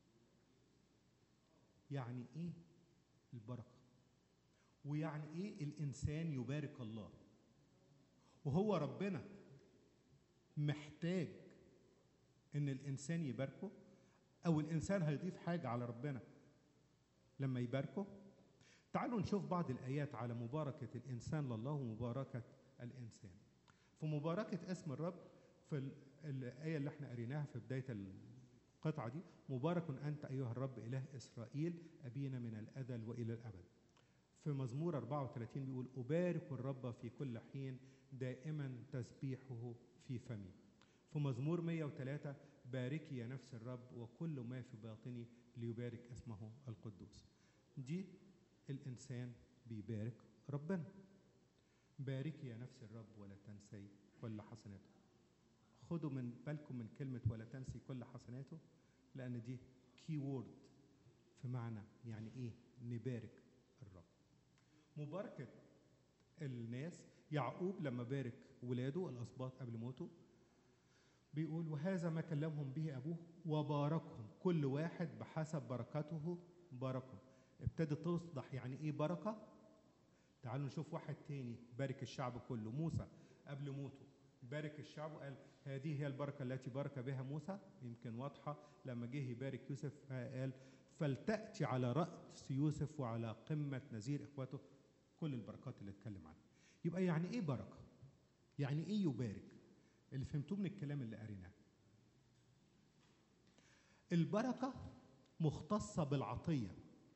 يعني إيه البركة ويعني ايه الانسان يبارك الله وهو ربنا محتاج ان الانسان يباركه او الانسان هيضيف حاجه على ربنا لما يباركه تعالوا نشوف بعض الايات على مباركه الانسان لله ومباركه الانسان في مباركه اسم الرب في ال- الايه اللي احنا قريناها في بدايه القطعه دي مبارك انت ايها الرب اله اسرائيل ابينا من الازل والى الابد في مزمور 34 بيقول أبارك الرب في كل حين دائما تسبيحه في فمي في مزمور 103 باركي يا نفس الرب وكل ما في باطني ليبارك اسمه القدوس دي الإنسان بيبارك ربنا باركي يا نفس الرب ولا تنسي كل حسناته خدوا من بالكم من كلمة ولا تنسي كل حسناته لأن دي كي وورد في معنى يعني إيه نبارك الرب مباركة الناس يعقوب لما بارك ولاده الأسباط قبل موته بيقول وهذا ما كلمهم به أبوه وباركهم كل واحد بحسب بركته باركهم ابتدت توضح يعني إيه بركة تعالوا نشوف واحد تاني بارك الشعب كله موسى قبل موته بارك الشعب وقال هذه هي البركة التي بارك بها موسى يمكن واضحة لما جه يبارك يوسف قال فلتأتي على رأس يوسف وعلى قمة نذير إخوته كل البركات اللي اتكلم عنها يبقى يعني ايه بركه يعني ايه يبارك اللي فهمتوه من الكلام اللي قريناه البركه مختصه بالعطيه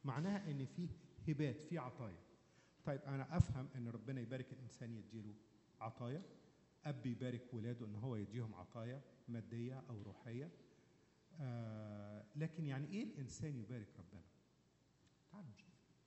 معناها ان في هبات في عطايا طيب انا افهم ان ربنا يبارك الانسان يديله عطايا اب يبارك ولاده ان هو يديهم عطايا ماديه او روحيه آه لكن يعني ايه الانسان يبارك ربنا تعالوا نشوف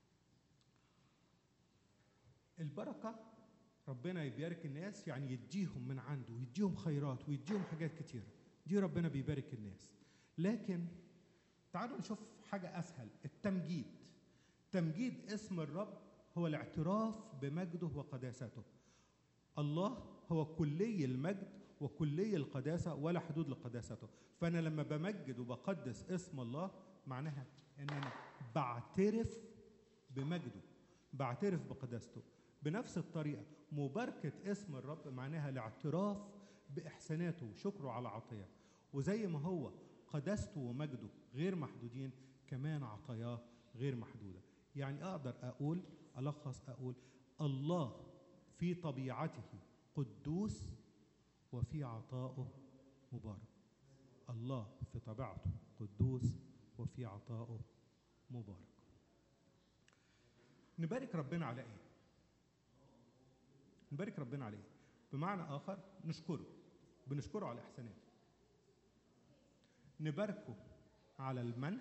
البركه ربنا يبارك الناس يعني يديهم من عنده ويديهم خيرات ويديهم حاجات كتيره دي ربنا بيبارك الناس لكن تعالوا نشوف حاجه اسهل التمجيد تمجيد اسم الرب هو الاعتراف بمجده وقداسته الله هو كلي المجد وكلي القداسة ولا حدود لقداسته فأنا لما بمجد وبقدس اسم الله معناها أن أنا بعترف بمجده بعترف بقداسته بنفس الطريقة مباركة اسم الرب معناها الاعتراف بإحساناته وشكره على عطية وزي ما هو قداسته ومجده غير محدودين كمان عطاياه غير محدودة يعني أقدر أقول ألخص أقول الله في طبيعته قدوس وفي عطائه مبارك الله في طبيعته قدوس وفي عطائه مبارك نبارك ربنا على ايه نبارك ربنا على ايه بمعنى اخر نشكره بنشكره على احساناته نباركه على المنح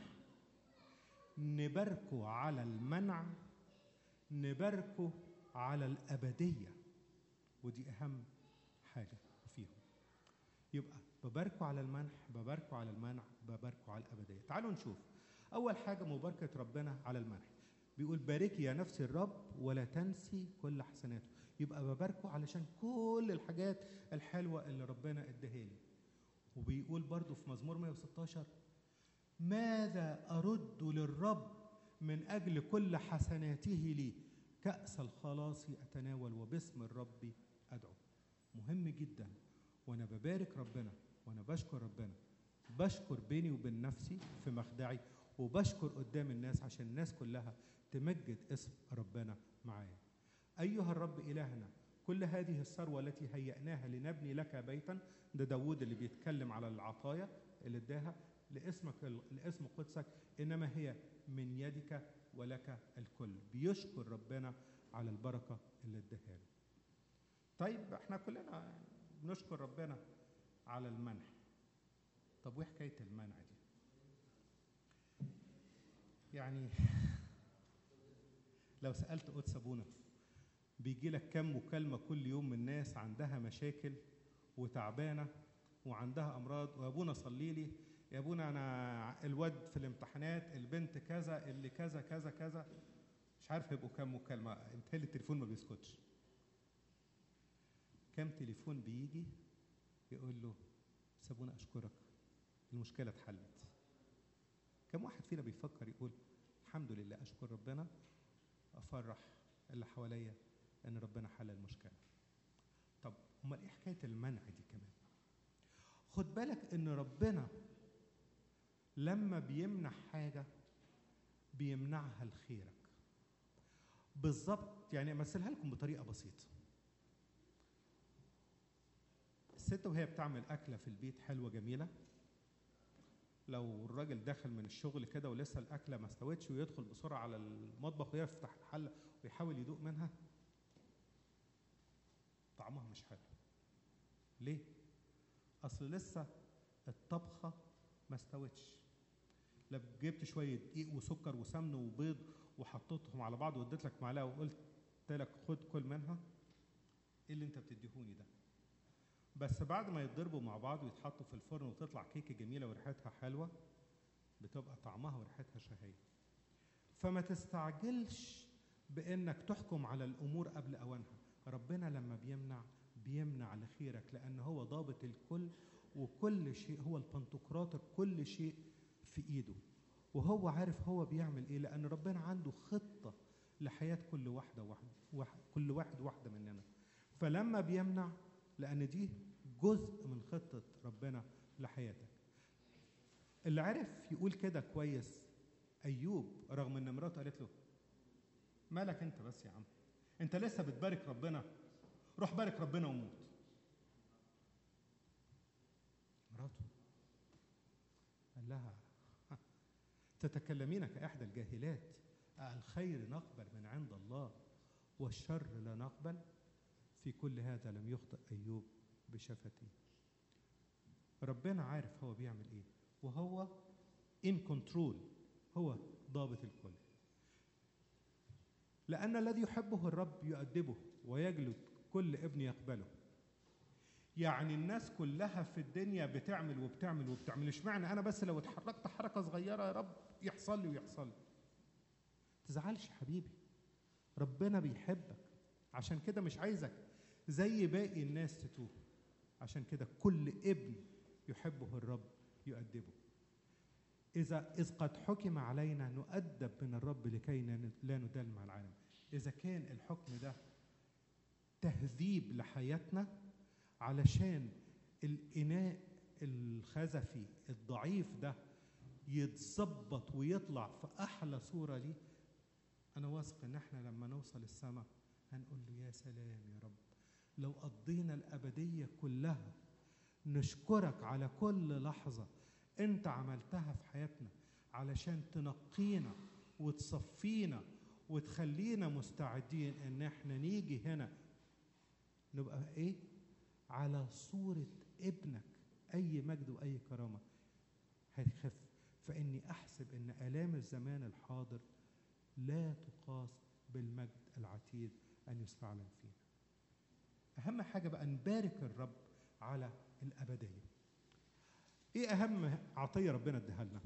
نباركه على المنع نباركه على الأبدية ودي أهم حاجة فيهم يبقى بباركه على المنح بباركه على المنع بباركه على الأبدية تعالوا نشوف أول حاجة مباركة ربنا على المنح بيقول باركي يا نفسي الرب ولا تنسي كل حسناته يبقى بباركه علشان كل الحاجات الحلوة اللي ربنا اداها لي وبيقول برضو في مزمور 116 ماذا أرد للرب من أجل كل حسناته لي كأس الخلاص أتناول وباسم الرب أدعو مهم جدا وأنا ببارك ربنا وأنا بشكر ربنا بشكر بيني وبين نفسي في مخدعي وبشكر قدام الناس عشان الناس كلها تمجد اسم ربنا معايا أيها الرب إلهنا كل هذه الثروة التي هيأناها لنبني لك بيتا ده داود اللي بيتكلم على العطايا اللي اداها لاسمك لاسم قدسك إنما هي من يدك ولك الكل بيشكر ربنا على البركة اللي اداها له طيب احنا كلنا بنشكر ربنا على المنح طب وايه حكايه المنع دي يعني لو سالت قدس ابونا بيجي لك كم مكالمه كل يوم من ناس عندها مشاكل وتعبانه وعندها امراض وابونا صلي لي يا ابونا انا الواد في الامتحانات البنت كذا اللي كذا كذا كذا مش عارف هيبقوا كام مكالمه متهيألي التليفون ما بيسكتش كام تليفون بيجي يقول له سابونا اشكرك المشكله اتحلت كم واحد فينا بيفكر يقول الحمد لله اشكر ربنا افرح اللي حواليا ان ربنا حل المشكله طب امال ايه حكايه المنع دي كمان خد بالك ان ربنا لما بيمنع حاجه بيمنعها لخيرك بالظبط يعني امثلها لكم بطريقه بسيطه الست وهي بتعمل اكله في البيت حلوه جميله لو الراجل داخل من الشغل كده ولسه الاكله ما استوتش ويدخل بسرعه على المطبخ ويفتح الحله ويحاول يدوق منها طعمها مش حلو ليه اصل لسه الطبخه ما استوتش لا جبت شويه دقيق وسكر وسمن وبيض وحطيتهم على بعض واديت لك معلقه وقلت لك خد كل منها ايه اللي انت بتديهوني ده بس بعد ما يتضربوا مع بعض ويتحطوا في الفرن وتطلع كيكه جميله وريحتها حلوه بتبقى طعمها وريحتها شهيه فما تستعجلش بانك تحكم على الامور قبل اوانها ربنا لما بيمنع بيمنع لخيرك لان هو ضابط الكل وكل شيء هو البنتقراطر كل شيء في ايده وهو عارف هو بيعمل ايه لان ربنا عنده خطه لحياه كل واحده واحد, واحد كل واحد واحده مننا فلما بيمنع لان دي جزء من خطه ربنا لحياتك اللي عرف يقول كده كويس ايوب رغم ان مراته قالت له مالك انت بس يا عم انت لسه بتبارك ربنا روح بارك ربنا وموت مراته قال لها تتكلمين كإحدى الجاهلات الخير نقبل من عند الله والشر لا نقبل في كل هذا لم يخطئ أيوب بشفتيه ربنا عارف هو بيعمل ايه وهو in control هو ضابط الكل لأن الذي يحبه الرب يؤدبه ويجلد كل ابن يقبله يعني الناس كلها في الدنيا بتعمل وبتعمل وبتعمل اشمعنى انا بس لو اتحركت حركه صغيره يا رب يحصل لي ويحصل لي تزعلش حبيبي ربنا بيحبك عشان كده مش عايزك زي باقي الناس تتوه عشان كده كل ابن يحبه الرب يؤدبه إذا إذ قد حكم علينا نؤدب من الرب لكي ن- لا ندل مع العالم إذا كان الحكم ده تهذيب لحياتنا علشان الإناء الخزفي الضعيف ده يتظبط ويطلع في أحلى صورة ليه أنا واثق إن إحنا لما نوصل السماء هنقول له يا سلام يا رب لو قضينا الأبدية كلها نشكرك على كل لحظة أنت عملتها في حياتنا علشان تنقينا وتصفينا وتخلينا مستعدين إن إحنا نيجي هنا نبقى إيه؟ على صورة ابنك أي مجد وأي كرامة هيخف فإني أحسب إن آلام الزمان الحاضر لا تقاس بالمجد العتيد أن يستعلن فينا أهم حاجة بقى نبارك الرب على الأبدية إيه أهم عطية ربنا اداها لنا؟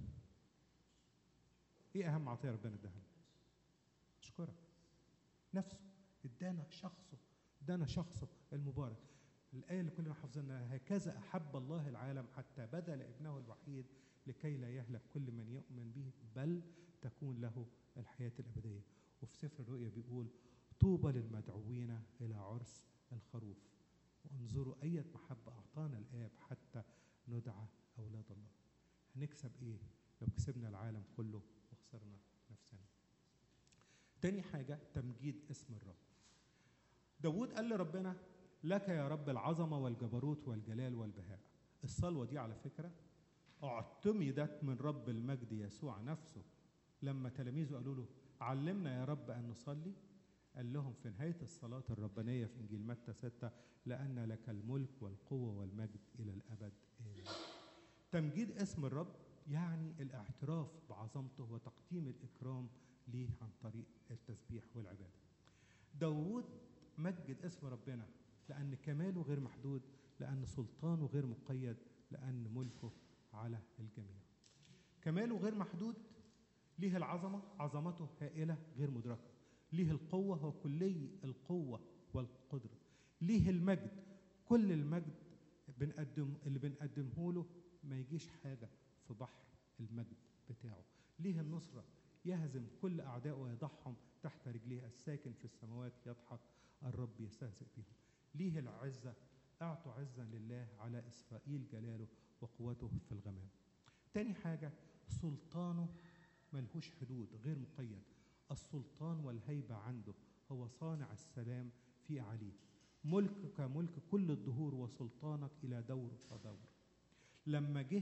إيه أهم عطية ربنا اداها لنا؟ أشكرك نفسه ادانا شخصه ادانا شخصه المبارك الآية اللي كلنا حافظينها هكذا أحب الله العالم حتى بذل ابنه الوحيد لكي لا يهلك كل من يؤمن به بل تكون له الحياة الأبدية وفي سفر الرؤيا بيقول طوبى للمدعوين إلى عرس الخروف وانظروا أية محبة أعطانا الآب حتى ندعى أولاد الله هنكسب إيه لو كسبنا العالم كله وخسرنا نفسنا تاني حاجة تمجيد اسم الرب داود قال لربنا لك يا رب العظمة والجبروت والجلال والبهاء الصلوة دي على فكرة اعتمدت من رب المجد يسوع نفسه لما تلاميذه قالوا له علمنا يا رب أن نصلي قال لهم في نهاية الصلاة الربانية في إنجيل متى 6 لأن لك الملك والقوة والمجد إلى الأبد آمين تمجيد اسم الرب يعني الاعتراف بعظمته وتقديم الإكرام ليه عن طريق التسبيح والعبادة داود مجد اسم ربنا لأن كماله غير محدود لأن سلطانه غير مقيد لأن ملكه على الجميع كماله غير محدود ليه العظمة عظمته هائلة غير مدركة ليه القوة هو كلي القوة والقدرة ليه المجد كل المجد بنقدم اللي بنقدمه له ما يجيش حاجة في بحر المجد بتاعه ليه النصرة يهزم كل أعدائه ويضعهم تحت رجليه الساكن في السماوات يضحك الرب يستهزئ بهم ليه العزة أعطوا عزا لله على إسرائيل جلاله وقوته في الغمام تاني حاجة سلطانه ملهوش حدود غير مقيد السلطان والهيبة عنده هو صانع السلام في عليه ملكك ملك كل الدهور وسلطانك إلى دور ودور لما جه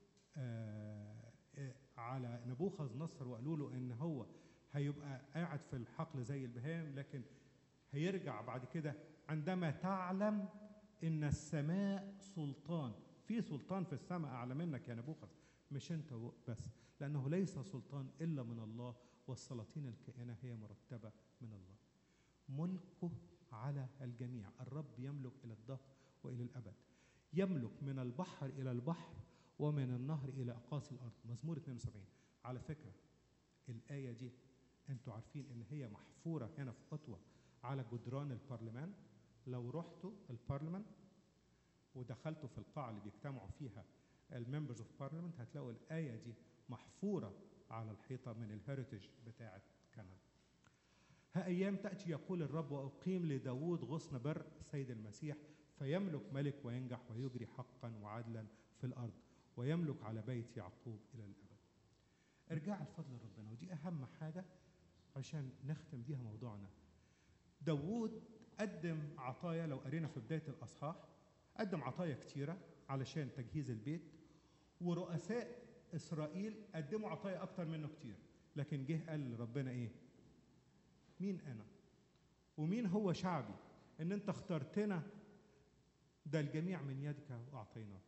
آه آه على نبوخذ نصر وقالوا له ان هو هيبقى قاعد في الحقل زي البهام لكن هيرجع بعد كده عندما تعلم ان السماء سلطان في سلطان في السماء اعلى منك يا نبوخذ مش انت بس لانه ليس سلطان الا من الله والسلاطين الكائنه هي مرتبه من الله ملكه على الجميع الرب يملك الى الدهر والى الابد يملك من البحر الى البحر ومن النهر الى اقاصي الارض مزمور 72 على فكره الايه دي انتوا عارفين ان هي محفوره هنا في خطوه على جدران البرلمان لو رحتوا البرلمان ودخلتوا في القاعه اللي بيجتمعوا فيها الممبرز اوف بارلمنت هتلاقوا الايه دي محفوره على الحيطه من الهيريتج بتاعه كندا ها ايام تاتي يقول الرب واقيم لداود غصن بر سيد المسيح فيملك ملك وينجح ويجري حقا وعدلا في الارض ويملك على بيت يعقوب الى الابد ارجع الفضل لربنا ودي اهم حاجه عشان نختم بيها موضوعنا داوود قدم عطايا لو قرينا في بدايه الاصحاح قدم عطايا كتيره علشان تجهيز البيت ورؤساء اسرائيل قدموا عطايا اكتر منه كتير لكن جه قال ربنا ايه مين انا ومين هو شعبي ان انت اخترتنا ده الجميع من يدك واعطيناك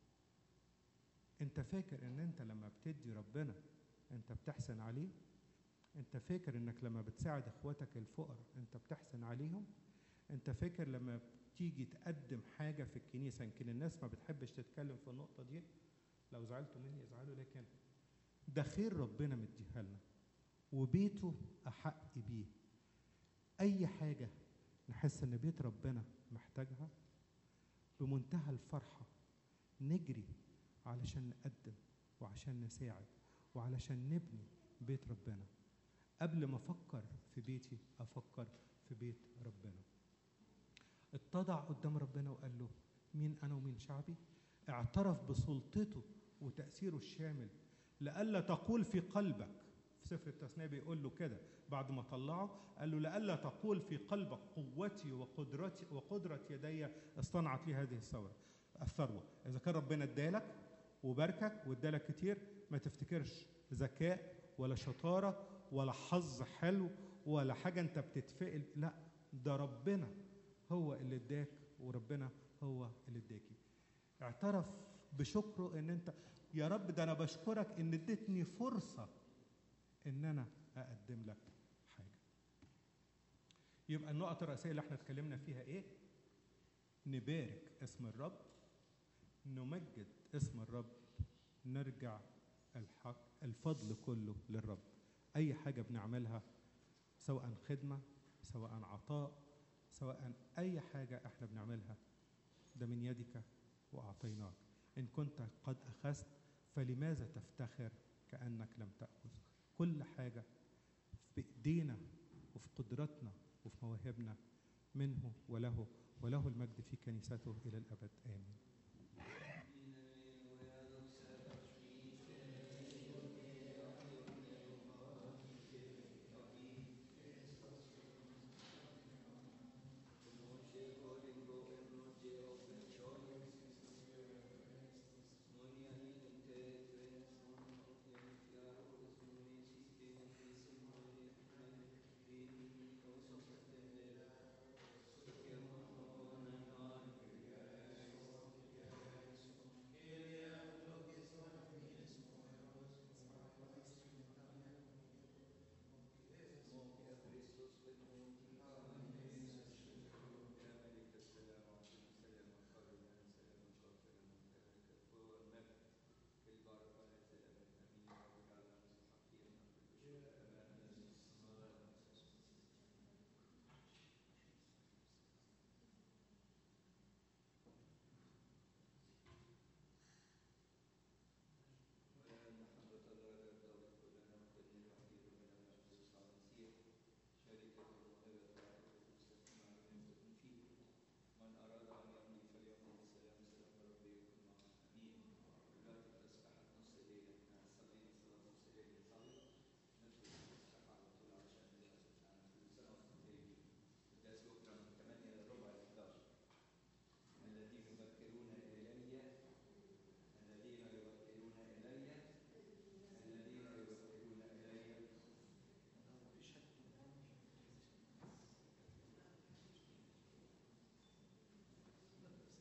انت فاكر ان انت لما بتدي ربنا انت بتحسن عليه انت فاكر انك لما بتساعد اخواتك الفقراء انت بتحسن عليهم انت فاكر لما بتيجي تقدم حاجه في الكنيسه يمكن الناس ما بتحبش تتكلم في النقطه دي لو زعلتوا مني ازعلوا لكن ده خير ربنا مديها لنا وبيته احق بيه اي حاجه نحس ان بيت ربنا محتاجها بمنتهى الفرحه نجري علشان نقدم وعشان نساعد وعلشان نبني بيت ربنا قبل ما افكر في بيتي افكر في بيت ربنا اتضع قدام ربنا وقال له مين انا ومين شعبي اعترف بسلطته وتاثيره الشامل لئلا تقول في قلبك في سفر التثنيه بيقول له كده بعد ما طلعه قال له لئلا تقول في قلبك قوتي وقدرتي وقدره يدي اصطنعت لي هذه الثوره الثروه اذا كان ربنا ادالك وباركك وادالك كتير ما تفتكرش ذكاء ولا شطاره ولا حظ حلو ولا حاجه انت بتتفائل لا ده ربنا هو اللي اداك وربنا هو اللي اداكي اعترف بشكره ان انت يا رب ده انا بشكرك ان اديتني فرصه ان انا اقدم لك حاجه يبقى النقط الرئيسيه اللي احنا اتكلمنا فيها ايه نبارك اسم الرب نمجد اسم الرب نرجع الحق الفضل كله للرب اي حاجه بنعملها سواء خدمه سواء عطاء سواء اي حاجه احنا بنعملها ده من يدك واعطيناك ان كنت قد اخذت فلماذا تفتخر كانك لم تاخذ كل حاجه في ايدينا وفي قدرتنا وفي مواهبنا منه وله وله المجد في كنيسته الى الابد امين